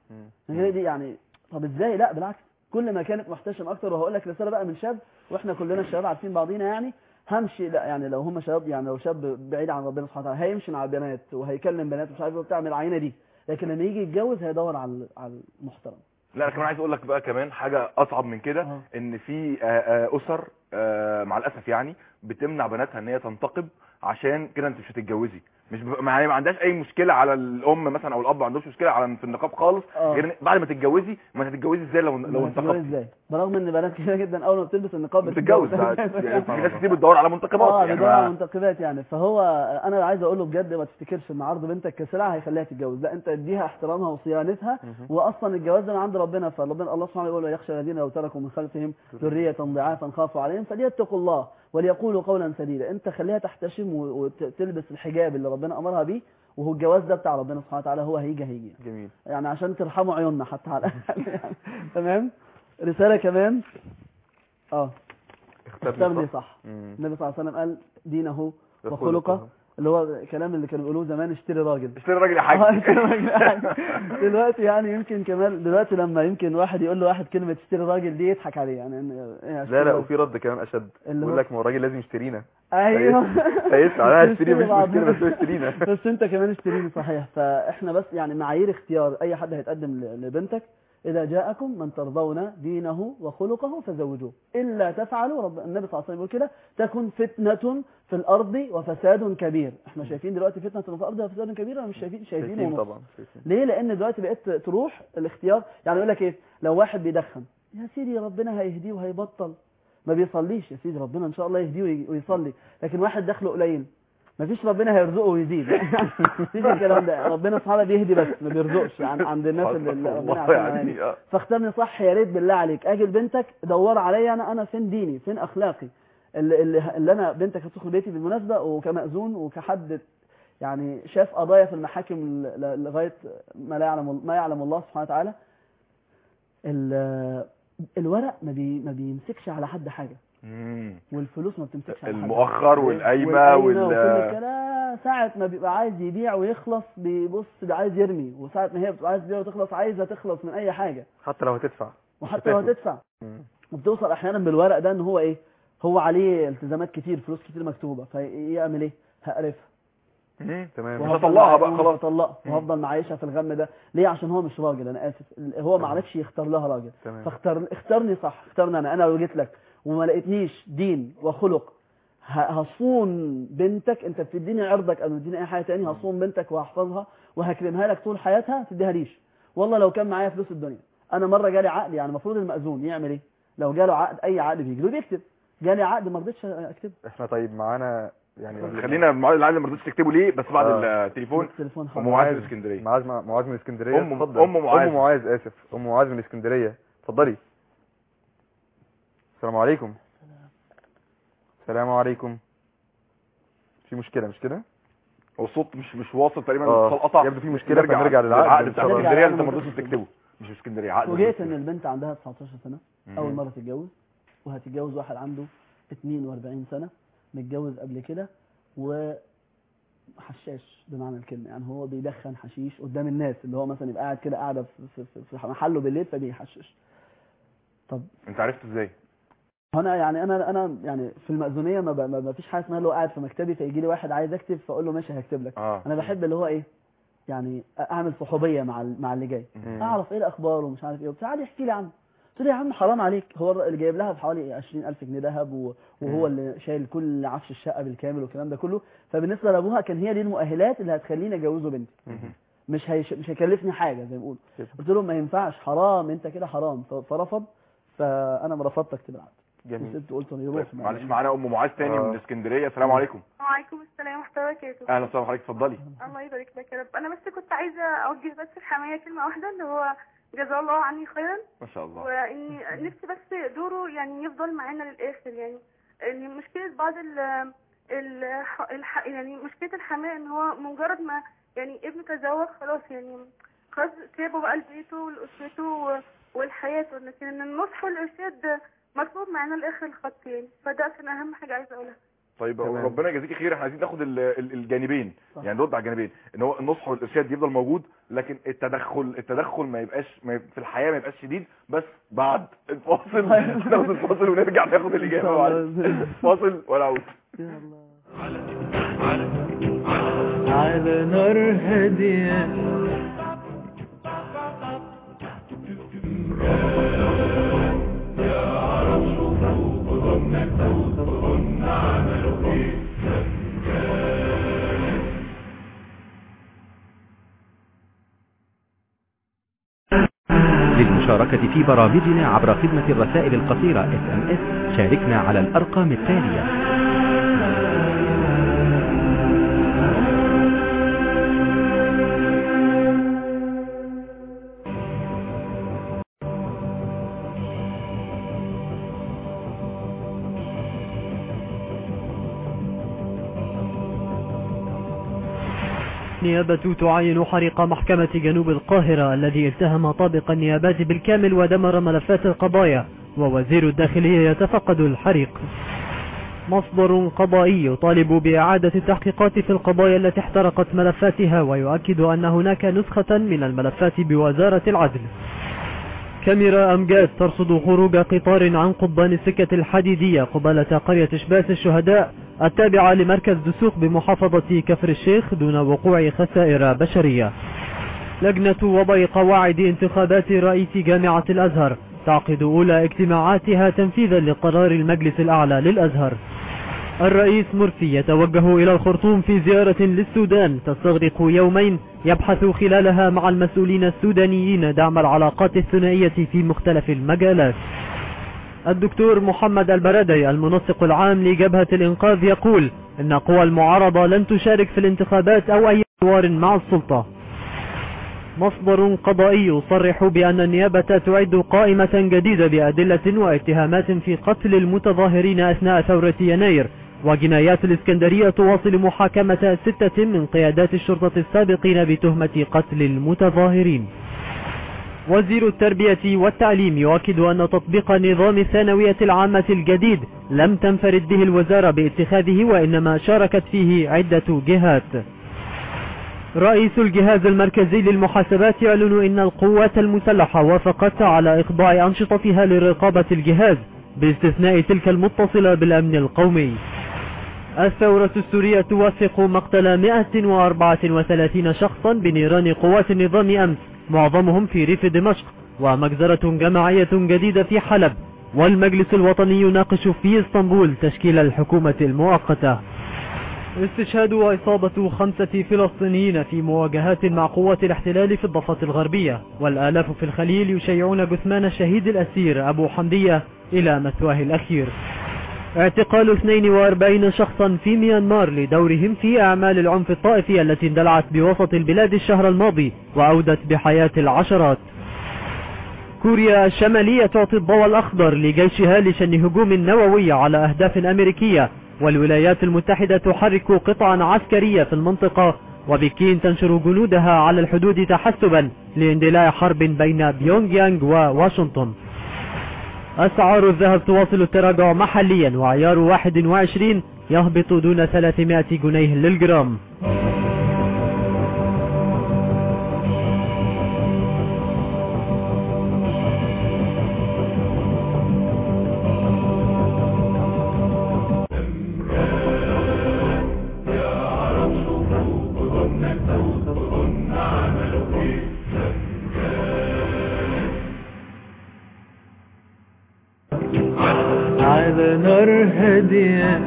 مم. هي دي يعني طب ازاي لا بالعكس كل ما كانت محتشم اكتر وهقول لك رساله بقى من شاب واحنا كلنا الشباب عارفين بعضينا يعني همشي لا يعني لو هم شباب يعني لو شاب بعيد عن ربنا سبحانه وتعالى هيمشي مع بنات وهيكلم بنات ومش عارف ايه وبتاع من العينه دي لكن لما يجي يتجوز هيدور على على المحترم لا انا كمان عايز اقول لك بقى كمان حاجه اصعب من كده آه. ان في آه، آه، اسر آه، مع الاسف يعني بتمنع بناتها ان هي تنتقب عشان كده انت مش هتتجوزي مش ب... ما ما عندهاش اي مشكله على الام مثلا او الاب ما عندوش مشكله على في النقاب خالص آه. غير إن بعد ما تتجوزي ما هتتجوزي ازاي لو لو هتتجوز انتقبتي ازاي برغم ان بنات كتير جدا اول ما بتلبس النقاب بتتجوز يعني في ناس كتير بتدور على منتقبات اه يعني بيدور على ما- منتقبات يعني فهو انا عايز اقول له بجد ما تفتكرش ان عرض بنتك كسلعه هيخليها تتجوز لا انت اديها احترامها وصيانتها واصلا الجواز ده من عند ربنا فربنا الله سبحانه يقول يخشى الذين لو تركوا من خلفهم ذريه ضعافا خافوا عليهم فليتقوا الله وليقولوا قولا سديدا انت خليها تحتشم و- وتلبس الحجاب اللي ربنا امرها بيه وهو الجواز ده بتاع ربنا سبحانه وتعالى هو هيجي هيجي جميل يعني عشان ترحموا عيوننا حتى على الاقل يعني تمام رساله كمان اه اختارني صح مم. النبي صلى الله عليه وسلم قال دينه وخلقه. وخلقه اللي هو الكلام اللي كانوا بيقولوه زمان اشتري راجل اشتري راجل يا آه، حاج اشتري راجل يا حاج. دلوقتي يعني يمكن كمان دلوقتي لما يمكن واحد يقول له واحد كلمه اشتري راجل دي يضحك عليه يعني إن- إيه اشتري لا لا راجل؟ وفي رد كمان اشد اللي يقول هو- لك ما هو الراجل لازم يشترينا ايوه هيسمع انا هشتري مش بعض. مشكله بس هو يشترينا بس انت كمان اشتريني صحيح فاحنا بس يعني معايير اختيار اي حد هيتقدم ل- لبنتك اذا جاءكم من ترضون دينه وخلقه فزوجوه الا تفعلوا رب النبي صلى الله عليه وسلم يقول كده تكن فتنه في الارض وفساد كبير احنا شايفين دلوقتي فتنه في الارض وفساد كبير ولا مش شايفين شايفين شايفين ونص. طبعا شايفين ليه لان دلوقتي بقيت تروح الاختيار يعني يقول لك ايه لو واحد بيدخن يا سيدي ربنا هيهديه وهيبطل ما بيصليش يا سيدي ربنا ان شاء الله يهديه وي- ويصلي لكن واحد دخله قليل ما فيش ربنا هيرزقه ويزيد مفيش الكلام ده ربنا سبحانه بيهدي بس ما بيرزقش عن عند الناس اللي اللي ربنا والله يعافينا يعني يعني. آه. فاختارني صح يا ريت بالله عليك اجل بنتك دور عليا انا انا فين ديني فين اخلاقي اللي, اللي, اللي انا بنتك هتدخل بيتي بالمناسبه وكمأذون وكحد يعني شاف قضايا في المحاكم ل- ل- لغايه ما لا يعلم ما يعلم الله سبحانه وتعالى ال- الورق ما, بي ما بيمسكش على حد حاجه مم. والفلوس ما بتمسكش على حد المؤخر حاجة. والقايمه وكل وال الكلام ساعة ما بيبقى عايز يبيع ويخلص بيبص بيبقى عايز يرمي وساعة ما هي بتبقى عايز تبيع وتخلص عايزة تخلص من أي حاجة حتى لو هتدفع وحتى لو بتاخد. هتدفع مم. وبتوصل أحيانا بالورق ده إن هو إيه هو عليه التزامات كتير فلوس كتير مكتوبة فيعمل إيه هقرفها مم. تمام مش وهفضل هطلعها معايا- بقى ومش خلاص. هطلقها وهفضل معايشها في الغم ده ليه عشان هو مش راجل أنا آسف هو ما عرفش يختار لها راجل تمام فاختار اختارني صح اختارني انا انا لو جيت لك وما لقيتنيش دين وخلق ه- هصون بنتك انت بتديني عرضك او بتديني اي حاجه تاني هصون بنتك وهحفظها وهكرمها لك طول حياتها ما تديها ليش والله لو كان معايا فلوس الدنيا انا مره جالي عقد يعني المفروض المأذون يعمل ايه لو جاله عقد اي عقد بيجي له بيكتب جالي عقد ما رضيتش اكتبه احنا طيب معانا يعني خلينا المعلم العالم ما رضيتش تكتبه ليه بس بعد آه. التليفون التليفون ام حاضر. معاذ من اسكندريه معاذ معاذ من اسكندريه أم- اتفضل أم معاذ. ام معاذ اسف ام معاذ من اسكندريه اتفضلي السلام عليكم السلام عليكم في مشكله مش كده هو الصوت مش مش واصل تقريبا آه. الاتصال قطع يبدو في مشكلة، فنرجع للعقد العقد إن بتاع شاء الله. اسكندريه نرجع اللي انت ما للعقد. رضيتش تكتبه مش في اسكندريه عقد فوجئت ان اسكندرية. البنت عندها 19 سنه مم. اول مره تتجوز وهتتجوز واحد عنده 42 سنه متجوز قبل كده وحشاش بمعنى الكلمه يعني هو بيدخن حشيش قدام الناس اللي هو مثلا يبقى قاعد كده قاعده في, في, في محله بالليل فبيحشش طب انت عرفت ازاي انا يعني انا انا يعني في المأذونيه ما, ب- ما, ما فيش حاجه اسمها اللي هو قاعد في مكتبي فيجي لي واحد عايز اكتب فاقول له ماشي هكتب لك اه انا بحب اللي هو ايه يعني اعمل صحوبيه مع ال- مع اللي جاي مم. اعرف ايه الاخبار ومش عارف ايه وبتاع عادي احكي لي عنه قلت له يا عم حرام عليك هو الر- اللي جايب لها بحوالي 20000 جنيه ذهب و- وهو اللي شايل كل عفش الشقه بالكامل والكلام ده كله فبالنسبه لابوها كان هي دي المؤهلات اللي هتخليني اجوزه بنتي مم. مش هيش مش هيكلفني حاجه زي ما بيقولوا كده. قلت له ما ينفعش حرام انت كده حرام ف- فرفض فانا ما رفضت اكتب العقد جميل وسبت قلت له طيب، يروح معلش معانا ام معاذ تاني آه. من اسكندريه السلام عليكم وعليكم السلام ورحمة الله وبركاته اهلا وسهلا حضرتك اتفضلي الله يبارك لك يا رب أنا بس كنت عايزة أوجه بس الحماية كلمة واحدة اللي هو جزاه الله عني خيرا ما شاء الله وإني نفسي بس دوره يعني يفضل معانا للآخر يعني إن مشكلة بعض ال ال الح يعني مشكلة الحماية إن هو مجرد ما يعني ابنه تزوج خلاص يعني خلاص سابه بقى لبيته ولأسرته و- ولحياته لكن إن النصح والإرشاد مطلوب معانا لآخر الخط يعني فده كان أهم حاجة عايزة أقولها طيب تمام. ربنا يجازيك خير احنا عايزين ناخد ال- ال- الجانبين صح. يعني نرد على الجانبين ان هو النصح والارشاد يفضل موجود لكن التدخل التدخل ما يبقاش ما يب- في الحياه ما يبقاش شديد بس بعد الفاصل ناخد الفاصل ونرجع ناخد الاجابه بعد فاصل ولا عود على نار هادية للمشاركة في برامجنا عبر خدمة الرسائل القصيرة SMS شاركنا على الأرقام التالية نيابة تعاين حريق محكمة جنوب القاهرة الذي التهم طابق النيابات بالكامل ودمر ملفات القضايا ووزير الداخلية يتفقد الحريق مصدر قضائي يطالب بإعادة التحقيقات في القضايا التي احترقت ملفاتها ويؤكد أن هناك نسخة من الملفات بوزارة العدل كاميرا أمجاد ترصد خروج قطار عن قضبان السكة الحديدية قبالة قرية شباس الشهداء التابعة لمركز دسوق بمحافظة كفر الشيخ دون وقوع خسائر بشرية لجنة وضع قواعد انتخابات رئيس جامعة الأزهر تعقد أولى اجتماعاتها تنفيذا لقرار المجلس الأعلى للأزهر الرئيس مرسي يتوجه إلى الخرطوم في زيارة للسودان تستغرق يومين يبحث خلالها مع المسؤولين السودانيين دعم العلاقات الثنائية في مختلف المجالات الدكتور محمد البرادي المنسق العام لجبهة الإنقاذ يقول إن قوى المعارضة لن تشارك في الانتخابات أو أي حوار مع السلطة مصدر قضائي يصرح بأن النيابة تعد قائمة جديدة بأدلة واتهامات في قتل المتظاهرين أثناء ثورة يناير وجنايات الإسكندرية تواصل محاكمة ستة من قيادات الشرطة السابقين بتهمة قتل المتظاهرين وزير التربية والتعليم يؤكد أن تطبيق نظام الثانوية العامة الجديد لم تنفرد به الوزارة باتخاذه وإنما شاركت فيه عدة جهات رئيس الجهاز المركزي للمحاسبات يعلن إن القوات المسلحة وافقت على إخضاع أنشطتها لرقابة الجهاز باستثناء تلك المتصلة بالأمن القومي الثورة السورية توثق مقتل 134 شخصا بنيران قوات النظام أمس معظمهم في ريف دمشق ومجزرة جماعية جديدة في حلب والمجلس الوطني يناقش في اسطنبول تشكيل الحكومة المؤقتة استشهاد وإصابة خمسة فلسطينيين في مواجهات مع قوات الاحتلال في الضفة الغربية والآلاف في الخليل يشيعون جثمان الشهيد الأسير أبو حمدية إلى مثواه الأخير اعتقال 42 شخصا في ميانمار لدورهم في أعمال العنف الطائفي التي اندلعت بوسط البلاد الشهر الماضي وأودت بحياة العشرات كوريا الشمالية تعطي الضوء الأخضر لجيشها لشن هجوم نووي على أهداف أمريكية والولايات المتحدة تحرك قطعا عسكرية في المنطقة وبكين تنشر جنودها على الحدود تحسبا لاندلاع حرب بين بيونغ يانغ وواشنطن أسعار الذهب تواصل التراجع محليا وعيار 21 يهبط دون 300 جنيه للجرام على نار هادية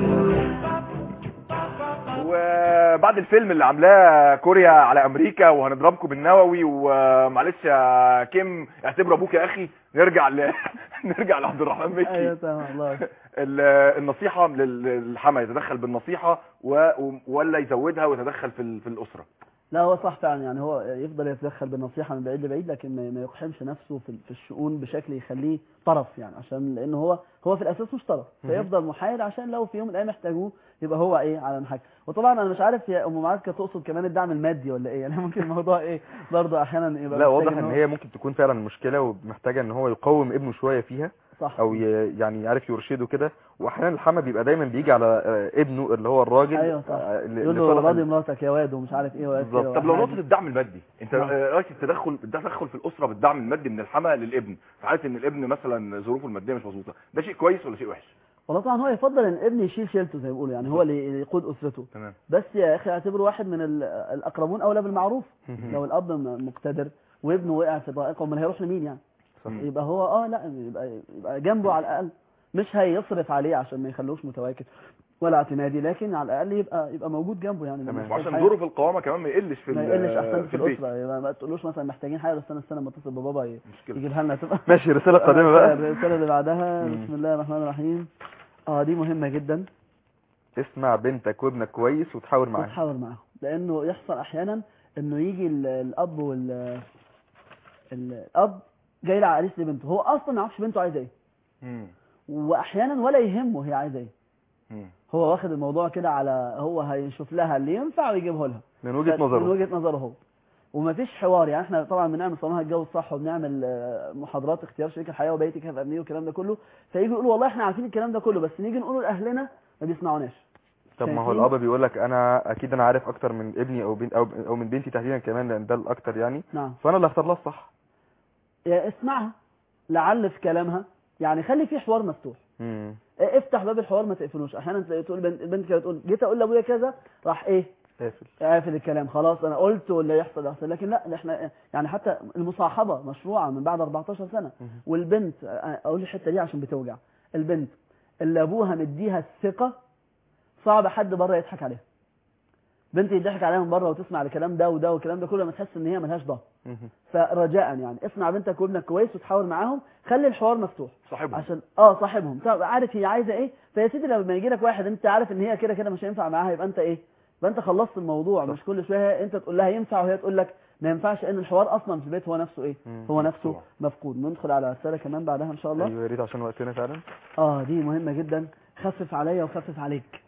وبعد الفيلم اللي عاملاه كوريا على امريكا وهنضربكم بالنووي ومعلش يا كيم اعتبره ابوك يا اخي نرجع ل... نرجع لعبد الرحمن مكي ايوه تمام الله ال- النصيحة لل- للحما يتدخل بالنصيحة و... ولا يزودها ويتدخل في ال- في الأسرة لا هو صح فعلا يعني هو يفضل يتدخل بالنصيحة من بعيد لبعيد لكن ما ما يقحمش نفسه في في الشؤون بشكل يخليه طرف يعني عشان لأن هو هو في الأساس مش طرف فيفضل محايد عشان لو في يوم من الأيام يحتاجوه يبقى هو إيه على الحاجة وطبعا أنا مش عارف يا أم معاذ كانت تقصد كمان الدعم المادي ولا إيه يعني ممكن الموضوع إيه برضه أحيانا يبقى لا محتاج واضح ان هو- هي ممكن تكون فعلا مشكلة ومحتاجة ان هو يقوم ابنه شوية فيها صح او ي- يعني عارف يرشده كده واحيانا الحما بيبقى دايما بيجي على آه، ابنه اللي هو الراجل ايوه صح آه، ل- يقول لصالح له راضي ال- مراتك يا واد ومش عارف ايه واد بالظبط. كده طب لو وحاجة. نقطه الدعم المادي انت نعم. آه، رايك التدخل التدخل في الاسره بالدعم المادي من الحما للابن في حاله ان الابن مثلا ظروفه الماديه مش مظبوطه ده شيء كويس ولا شيء وحش والله طبعا هو يفضل ان الابن يشيل شيلته زي ما بيقولوا يعني هو اللي يقود اسرته تمام بس يا اخي اعتبره واحد من ال- الاقربون اولى بالمعروف لو الاب م- مقتدر وابنه وقع في ضائقه امال هيروح لمين يعني صح. يبقى هو اه لا يبقى يبقى جنبه على الاقل مش هيصرف عليه عشان ما يخلوش متواكد ولا اعتمادي لكن على الاقل يبقى يبقى موجود جنبه يعني تمام. مش وعشان حاجة- دوره في القوامه كمان ما يقلش في ما ال- يقلش احسن في, في البيت الاسره يبقى ما تقولوش مثلا محتاجين حاجه استنى استنى ما اتصل ببابا ي- مشكله يجيبها لنا تبقى ماشي رساله قادمه بقى الرساله اللي بعدها مم. بسم الله الرحمن الرحيم اه دي مهمه جدا اسمع بنتك وابنك كويس وتحاور معاهم وتحاور معاهم لانه يحصل احيانا انه يجي ال- الاب وال الاب جاي له عريس لبنته هو اصلا ما يعرفش بنته عايزه ايه مم. واحيانا ولا يهمه هي عايزه ايه مم. هو واخد الموضوع كده على هو هيشوف لها اللي ينفع ويجيبه لها من وجهه من نظره وجهه نظره هو ومفيش حوار يعني احنا طبعا بنعمل صالونها الجو الصح وبنعمل آه، محاضرات اختيار شريك الحياه وبيتك هيبقى ابنيه والكلام ده كله فيجوا يقولوا والله احنا عارفين الكلام ده كله بس نيجي نقوله لاهلنا ما بيسمعوناش طب ما هو شايفين؟ الاب بيقول لك انا اكيد انا عارف اكتر من ابني او بنت او او من بنتي تحديدا كمان لان ده الاكتر يعني نعم فانا اللي هختار لها الصح يا اسمعها لعل في كلامها يعني خلي في حوار مفتوح امم اه، افتح باب الحوار ما تقفلوش احيانا تلاقي تقول بنت البنت كده تقول جيت اقول لابويا كذا راح ايه قافل قافل الكلام خلاص انا قلت واللي يحصل يحصل لكن لا احنا يعني حتى المصاحبه مشروعه من بعد 14 سنه مهم. والبنت اه، اقول الحته دي عشان بتوجع البنت اللي ابوها مديها الثقه صعب حد بره يضحك عليها بنت يضحك عليها من بره وتسمع الكلام ده وده والكلام ده كله ما تحس ان هي ملهاش ظهر مهم. فرجاء يعني اسمع بنتك وابنك كويس وتحاول معاهم خلي الحوار مفتوح صاحبهم عشان اه صاحبهم تعرف- عارف هي عايزه ايه فيا سيدي لما يجي لك واحد انت عارف ان هي كده كده مش هينفع معاها يبقى انت ايه يبقى انت خلصت الموضوع صح. مش كل شويه انت تقول لها ينفع وهي تقول لك ما ينفعش لان الحوار اصلا في البيت هو نفسه ايه مم. هو نفسه طبعا. مفقود ندخل على رساله كمان بعدها ان شاء الله ايوه يا ريت عشان وقتنا فعلا اه دي مهمه جدا خفف عليا وخفف عليك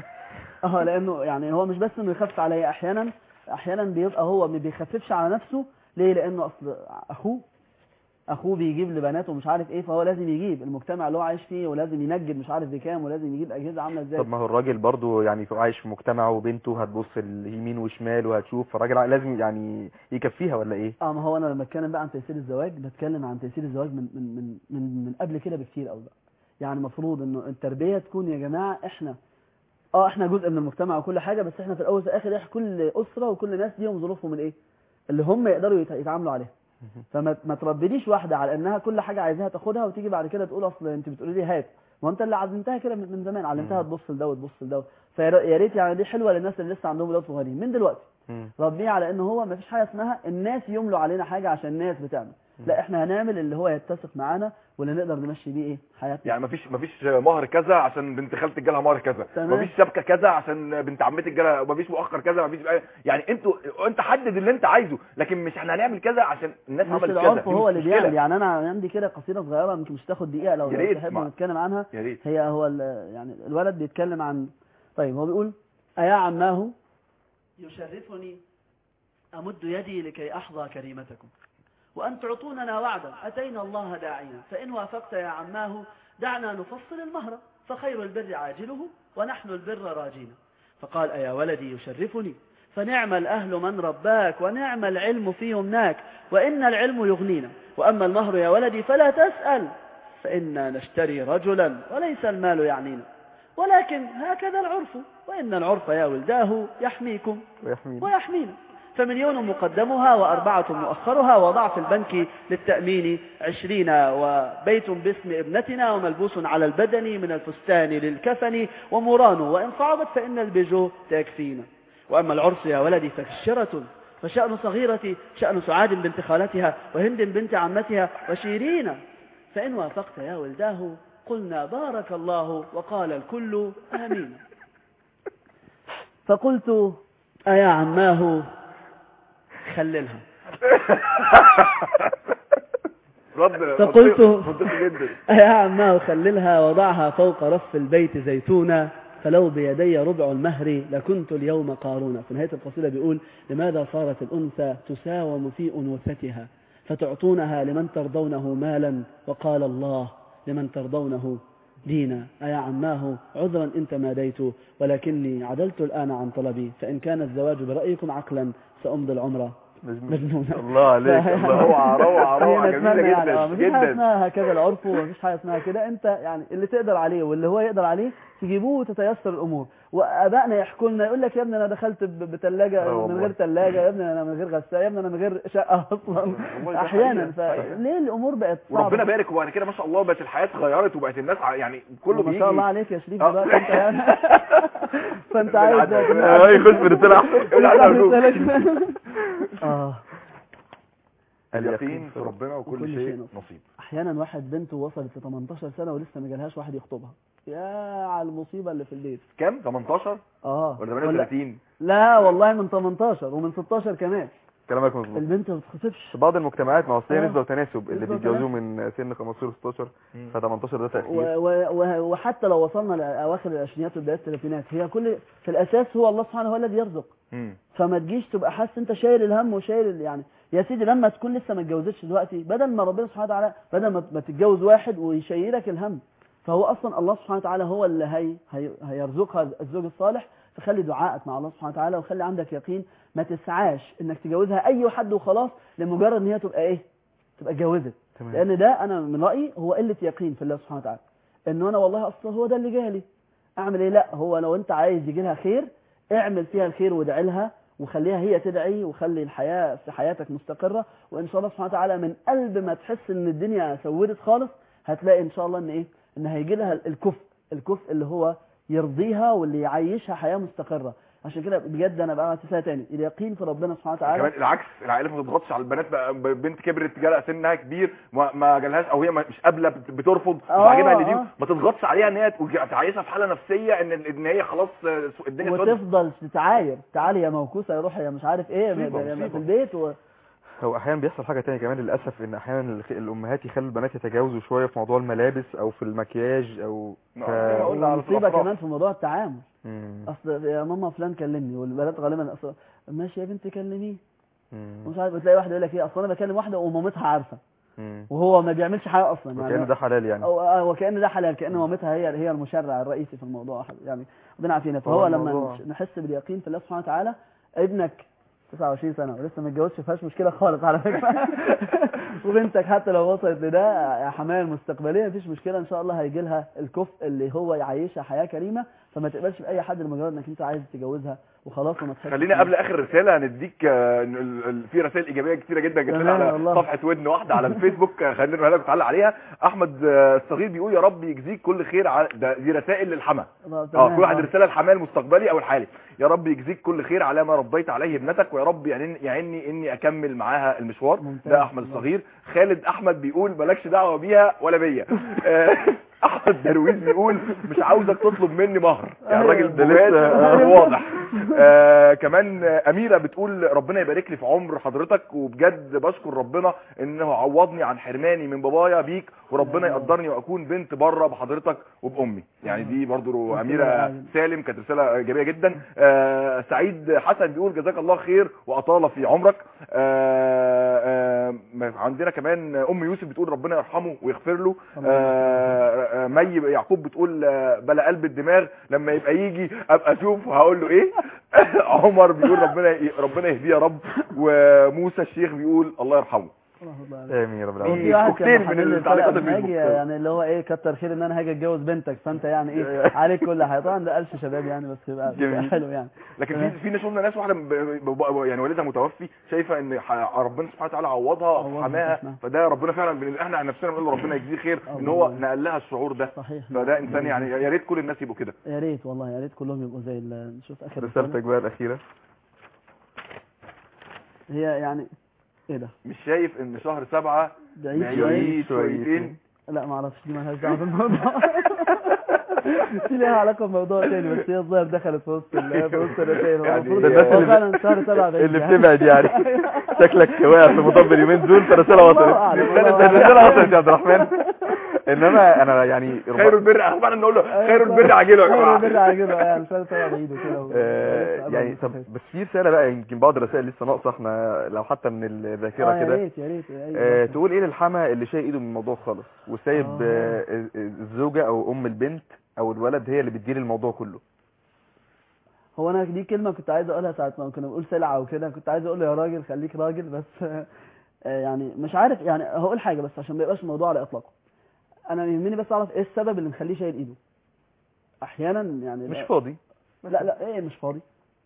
اه لانه يعني هو مش بس انه يخفف عليا احيانا احيانا بيبقى هو ما بيخففش على نفسه ليه لانه اصل اخوه اخوه بيجيب لبناته مش عارف ايه فهو لازم يجيب المجتمع اللي هو عايش فيه ولازم ينجد مش عارف بكام ولازم يجيب اجهزه عامله ازاي طب ما هو الراجل برضو يعني في- عايش في مجتمع وبنته هتبص اليمين وشمال وهتشوف فالراجل لازم يعني يكفيها ولا ايه اه ما هو انا لما اتكلم بقى عن تيسير الزواج بتكلم عن تيسير الزواج من من من من, من قبل كده بكتير قوي بقى يعني المفروض انه التربيه تكون يا جماعه احنا اه احنا جزء من المجتمع وكل حاجه بس احنا في الاول وفي الاخر احنا كل اسره وكل ناس ليهم ظروفهم الايه اللي هم يقدروا يت- يتعاملوا عليها فما ما تربيليش واحده على انها كل حاجه عايزاها تاخدها وتيجي بعد كده تقول اصل انت بتقولي لي هات ما انت اللي علمتها كده من من زمان علمتها تبص لده وتبص لده فيا يا ريت يعني دي حلوه للناس اللي لسه عندهم ولاد صغيرين من دلوقتي مم. ربيه على ان هو ما فيش حاجه اسمها الناس يملوا علينا حاجه عشان الناس بتعمل لا احنا هنعمل اللي هو يتسق معانا واللي نقدر نمشي بيه ايه حياتنا يعني مفيش مفيش مهر كذا عشان بنت خالتك جالها مهر كذا تمام. مفيش شبكه كذا عشان بنت عمتك جالها مفيش مؤخر كذا مفيش يعني انتوا انت حدد اللي انت عايزه لكن مش احنا هنعمل كذا عشان الناس مش عملت كذا العرف دي هو مش اللي مشكلة. بيعمل يعني انا عندي كده قصيده صغيره يمكن مش تاخد دقيقه لو يا ريت، تحب مع- نتكلم عنها يا ريت هي هو ال- يعني الولد بيتكلم عن طيب هو بيقول أيا عماه يشرفني أمد يدي لكي أحظى كريمتكم وأن تعطوننا وعدا أتينا الله داعينا فإن وافقت يا عماه دعنا نفصل المهر فخير البر عاجله ونحن البر راجينا فقال أيا ولدي يشرفني فنعم الأهل من رباك ونعم العلم في يمناك وإن العلم يغنينا وأما المهر يا ولدي فلا تسأل فإنا نشتري رجلا وليس المال يعنينا ولكن هكذا العرف وإن العرف يا ولداه يحميكم ويحمينا ويحمينا فمليون مقدمها وأربعة مؤخرها وضع في البنك للتأمين عشرين وبيت باسم ابنتنا وملبوس على البدن من الفستان للكفن ومران وإن صعبت فإن البيجو تكفينا وأما العرس يا ولدي فكشرة فشأن صغيرة شأن سعاد بنت خالتها وهند بنت عمتها وشيرين فإن وافقت يا ولداه قلنا بارك الله وقال الكل آمين فقلت أيا عماه خللها رد فقلت- منطقي جدا أيا عماه خللها وضعها فوق رف البيت زيتونا فلو بيدي ربع المهر لكنت اليوم قارونا في نهاية القصيدة بيقول لماذا صارت الأنثى تساوم في أنوثتها فتعطونها لمن ترضونه مالا وقال الله لمن ترضونه دينا أيا عماه عذرا إن تماديت ولكني عدلت الآن عن طلبي فإن كان الزواج برأيكم عقلا سأمضي العمر مجنونا الله عليك ف- الله روعة روعة روعة هي جميلة نتمنى يعني اه جدا مفيش حاجه جدا اسمها هكذا العرف ومفيش حاجه اسمها كده انت يعني اللي تقدر عليه واللي هو يقدر عليه تجيبوه وتتيسر الامور وابائنا يحكوا لنا يقول لك يا ابني انا دخلت ب- بثلاجه آه من والله. غير ثلاجه يا ابني انا من غير غساله يا ابني انا من غير شقه اصلا والله ده احيانا حقيقة. فليه الامور بقت صعبه وربنا بارك وبعد كده ما شاء الله بقت الحياة اتغيرت وبقت الناس ع- يعني كله ما بيجي شاء الله عليك يا شريف آه. دلوقتي انت يعني فانت عايز اه يخش في الرسالة احسن اه اليقين في ربنا وكل وكل شيء شيء نصيب. نصيب احيانا واحد بنته وصلت ل 18 سنه ولسه ما جالهاش واحد يخطبها يا على المصيبه اللي في البيت كام 18 اه ولا ولا 38 لا والله من 18 ومن 16 كمان كلامك مظبوط البنت ما بتتخطبش في بعض المجتمعات ما هو أصل هي آه. نسبة وتناسب اللي نسبة بيتجوزوا من سن 15 16 ف 18 ده و تأخير و و وحتى لو وصلنا لاواخر العشرينات وبدايات الثلاثينات هي كل في الاساس هو الله سبحانه هو الذي يرزق مم. فما تجيش تبقى حاسس انت شايل الهم وشايل ال- يعني يا سيدي لما تكون لسه ما اتجوزتش دلوقتي بدل ما ربنا سبحانه وتعالى بدل ما ما تتجوز واحد ويشيلك الهم فهو اصلا الله سبحانه وتعالى هو اللي هي هي هيرزقها الزوج الصالح فخلي دعائك مع الله سبحانه وتعالى وخلي عندك يقين ما تسعاش انك تجوزها اي حد وخلاص لمجرد ان هي تبقى ايه تبقى اتجوزت تمام لان ده انا من رايي هو قله يقين في الله سبحانه وتعالى انه انا والله اصلا هو ده اللي جالي اعمل ايه لا هو لو انت عايز يجي لها خير اعمل فيها الخير وادعي لها وخليها هي تدعي وخلي الحياه في حياتك مستقره وان شاء الله سبحانه وتعالى من قلب ما تحس ان الدنيا سودت خالص هتلاقي ان شاء الله ان ايه ان هيجي لها الكفء الكفء اللي هو يرضيها واللي يعيشها حياه مستقره عشان كده بجد انا بقى تساءل تاني اليقين في ربنا سبحانه وتعالى كمان العكس العائلات ما تضغطش على البنات بقى ب- بنت كبرت جالها سنها كبير ما, ما جالهاش او هي ما- مش قابله بت- بترفض آه، وعاجبها ان دي آه. ما تضغطش عليها ان هي تج- تعيشها في حاله نفسيه ان ان هي خلاص آه، سو- الدنيا سودت وتفضل تتعاير تعالي يا موكوسه يا روح يا مش عارف ايه مصيبة، في مصيبة. البيت و... هو احيانا بيحصل حاجه تانية كمان للاسف ان احيانا الخ- الامهات يخلوا البنات يتجاوزوا شويه في موضوع الملابس او في المكياج او ف... آه، زي ما قلنا على والمصيبه الأفراح. كمان في موضوع التعامل مم. اصل يا ماما فلان كلمني والبنات غالبا اصل ماشي يا بنت كلميه مم. ومش عارف بتلاقي واحد يقول لك ايه اصل انا بكلم واحده ومامتها عارفه مم. وهو ما بيعملش حاجه اصلا وكأن ده حلال يعني أو آه، وكأن ده حلال كأن مامتها هي هي المشرع الرئيسي في الموضوع يعني ربنا عافينا فهو هو لما الموضوع- نش- نحس باليقين في الله سبحانه وتعالى ابنك 29 سنة ولسه ما اتجوزش فيهاش مشكلة خالص على فكرة وبنتك حتى لو وصلت لده يا حماية المستقبلية مفيش مشكلة ان شاء الله هيجي لها الكفء اللي هو يعيشها حياة كريمة فما تقبلش بأي حد لمجرد انك انت عايز تتجوزها وخلاص وما تحسش خلينا قبل اخر رساله هنديك آه، ال- ال- في رسائل ايجابيه كتيره جدا جت لنا تمام على والله. صفحه ودن واحده على الفيسبوك آه، خلينا نقولها لك تعلق عليها احمد آه، الصغير بيقول يا رب يجزيك كل خير على ده دي رسائل للحما اه كل واحد رساله الحماه المستقبلي او الحالي يا رب يجزيك كل خير على ما ربيت عليه ابنتك ويا رب يعني يعني اني اكمل معاها المشوار ممتاز. ده احمد الصغير خالد احمد بيقول مالكش دعوه بيها ولا بيا آه، احمد درويش بيقول مش عاوزك تطلب مني مهر يعني الراجل ده جواد لسه- واضح آه كمان آه، اميره بتقول ربنا يبارك لي في عمر حضرتك وبجد بشكر ربنا انه عوضني عن حرماني من بابايا بيك وربنا يقدرني واكون بنت بره بحضرتك وبامي يعني دي برضو اميره سالم كانت رساله ايجابيه جدا آه سعيد حسن بيقول جزاك الله خير واطال في عمرك آه آه عندنا كمان ام يوسف بتقول ربنا يرحمه ويغفر له آه آه، مي يعقوب بتقول آه، بلا قلب الدماغ لما يبقى يجي ابقى اشوف هقول له ايه عمر بيقول ربنا ربنا يهديه يا رب وموسى الشيخ بيقول الله يرحمه امين يا رب هو العالمين في واحد كوكتيل كان من محمل لي التعليقات رسالة لما الفيسبوك. اجي يعني اللي هو ايه كتر خير ان انا هاجي اتجوز بنتك فانت يعني ايه عليك كل حاجه طبعا ده قلش شباب يعني بس يبقى بيبقى جميل. حلو يعني لكن تمام. في في ناس قلنا ناس واحده ب- ب- ب- يعني والدها متوفي شايفه ان ح- ربنا سبحانه وتعالى عوضها في عوضها حماها باسمها. فده ربنا فعلا بن- احنا عن نفسنا بنقول له ربنا يجزيه خير ان هو الله. نقل لها الشعور ده صحيح فده انسان يعني يا ريت كل الناس يبقوا كده يا ريت والله يا ريت كلهم يبقوا زي ال- نشوف اخر رسالة. رسالتك بقى الاخيره هي يعني ايه ده مش شايف ان شهر سبعة بعيد شويه بعيد شويتين لا ما اعرفش دي مالهاش دعوه بالموضوع دي ليها علاقه بموضوع تاني بس هي الظاهر دخلت في وسط ال- في وسط الرسائل هو يعني المفروض ده الناس هو اللي فعلا شهر سبعه بعيد اللي يعني. بتبعد يعني شكلك واقع في مطب اليومين دول فرساله الله وصلت أعلم، الرساله الله أعلم. الرسالة وصلت يا عبد الرحمن انما انا يعني خير البر اخبار نقول له خير البر عاجله يا خير جماعه البر عاجله يعني مش عارف طبعا بعيده كده و- آه، لسه يعني قبل طب المسافة. بس في رساله بقى يمكن بعض الرسائل لسه ناقصه احنا لو حتى من الذاكره اه يا كده ريت يا ريت أيوة. آه، تقول ايه للحما اللي شايل ايده من الموضوع خالص وسايب آه. آه، الزوجه او ام البنت او الولد هي اللي بتدير الموضوع كله هو انا دي كلمه كنت عايز اقولها ساعه ما كنا بنقول سلعه وكده كنت عايز اقول له يا راجل خليك راجل بس آه، يعني مش عارف يعني هقول حاجه بس عشان ما يبقاش الموضوع على اطلاقه انا يهمني بس اعرف ايه السبب اللي مخليه شايل ايده احيانا يعني مش لا- فاضي لا لا ايه مش فاضي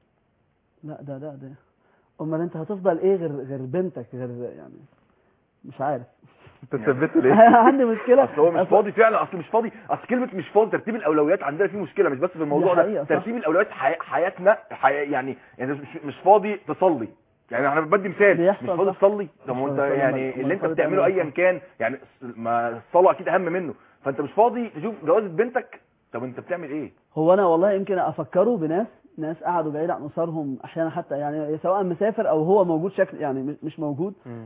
لا ده ده ده امال انت هتفضل ايه غير غير بنتك غير يعني مش عارف انت ثبت ليه عندي مشكله اصل هو مش فاضي فعلا اصل مش فاضي اصل كلمه مش فاضي ترتيب الاولويات عندنا فيه مشكله مش بس في الموضوع دي حقيقة، ده صح. ترتيب الاولويات حي... حياتنا حي... يعني يعني مش, مش فاضي تصلي يعني انا بدي مثال بيحصل، مش فاضي صح. تصلي طب مش ما انت فاضي تصلي، يعني أمال- اللي أمال انت فاضي بتعمله تعمل ايا إيه؟ كان يعني ما الصلاه اكيد اهم منه فانت مش فاضي تشوف جوازه بنتك طب انت بتعمل ايه هو انا والله يمكن افكره بناس ناس قعدوا بعيد عن اسرهم احيانا حتى يعني سواء مسافر او هو موجود شكل يعني مش- مش موجود مم.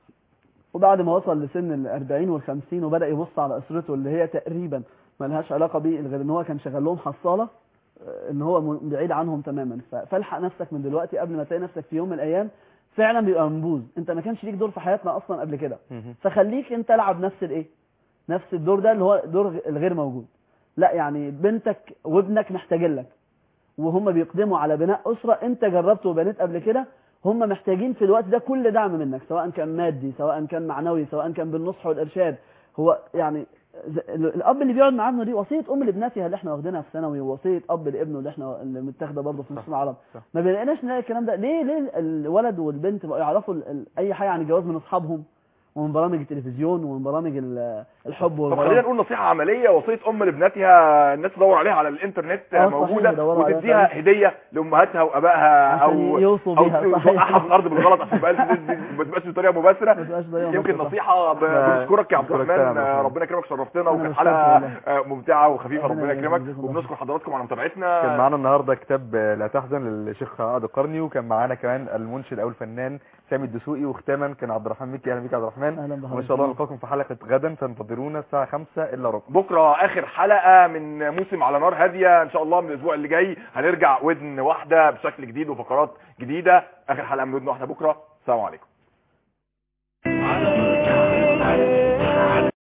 وبعد ما وصل لسن ال 40 وال 50 وبدا يبص على اسرته اللي هي تقريبا ما لهاش علاقه بيه غير ان هو كان شغال لهم حصاله آه، ان هو م- بعيد عنهم تماما ف- فالحق نفسك من دلوقتي قبل ما تلاقي نفسك في يوم من الايام فعلا بيبقى منبوذ انت ما كانش ليك دور في حياتنا اصلا قبل كده مم. فخليك انت العب نفس الايه نفس الدور ده اللي هو دور الغير موجود لا يعني بنتك وابنك محتاجين لك وهم بيقدموا على بناء اسره انت جربت وبنيت قبل كده هم محتاجين في الوقت ده كل دعم منك سواء كان مادي سواء كان معنوي سواء كان بالنصح والارشاد هو يعني ز- ال- الاب اللي بيقعد مع ابنه دي وصيه ام لابنتها اللي احنا واخدينها في ثانوي ووصيه اب لابنه اللي احنا اللي متاخده برضه في نص العرب صح. ما بنلاقيناش نلاقي الكلام ده ليه ليه الولد والبنت بقوا يعرفوا ال- ال- اي حاجه عن الجواز من اصحابهم ومن برامج التلفزيون ومن برامج ال- الحب طب خلينا والغرام نقول نصيحه عمليه وصيه ام لابنتها الناس تدور عليها على الانترنت آه، صحيح، موجوده يدوروا عليها وتديها فعلا. هديه لامهاتها وابائها عشان او يوصوا او بيها، صحيح. توقعها في الارض بالغلط عشان ما تبقاش- ما تبقاش بطريقه ما مباشره تبقاش ضيقة يمكن مبسوطة. نصيحه ب- ما- بنشكرك يا عبد بشكرك الرحمن فعلا يا آه، عبد ربنا يكرمك شرفتنا أنا وكانت بشكرك حلقه والله. آه، ممتعه وخفيفه ربنا ربنا يكرمك يجزيكم الله وبنشكر حضراتكم على متابعتنا كان معانا النهارده كتاب لا تحزن للشيخ عقد القرني وكان معانا كمان المنشد او الفنان سامي الدسوقي وختاما كان عبد الرحمن مكي اهلا بيك يا عبد الرحمن اهلا بحضرتك وان شاء الله نلقاكم في حلقه غدا فانتظرونا الساعه 5 الا ربع بكره اخر حلقه من موسم على نار هاديه ان شاء الله من الاسبوع اللي جاي هنرجع ودن واحده بشكل جديد وفقرات جديده اخر حلقه من ودن واحده بكره السلام عليكم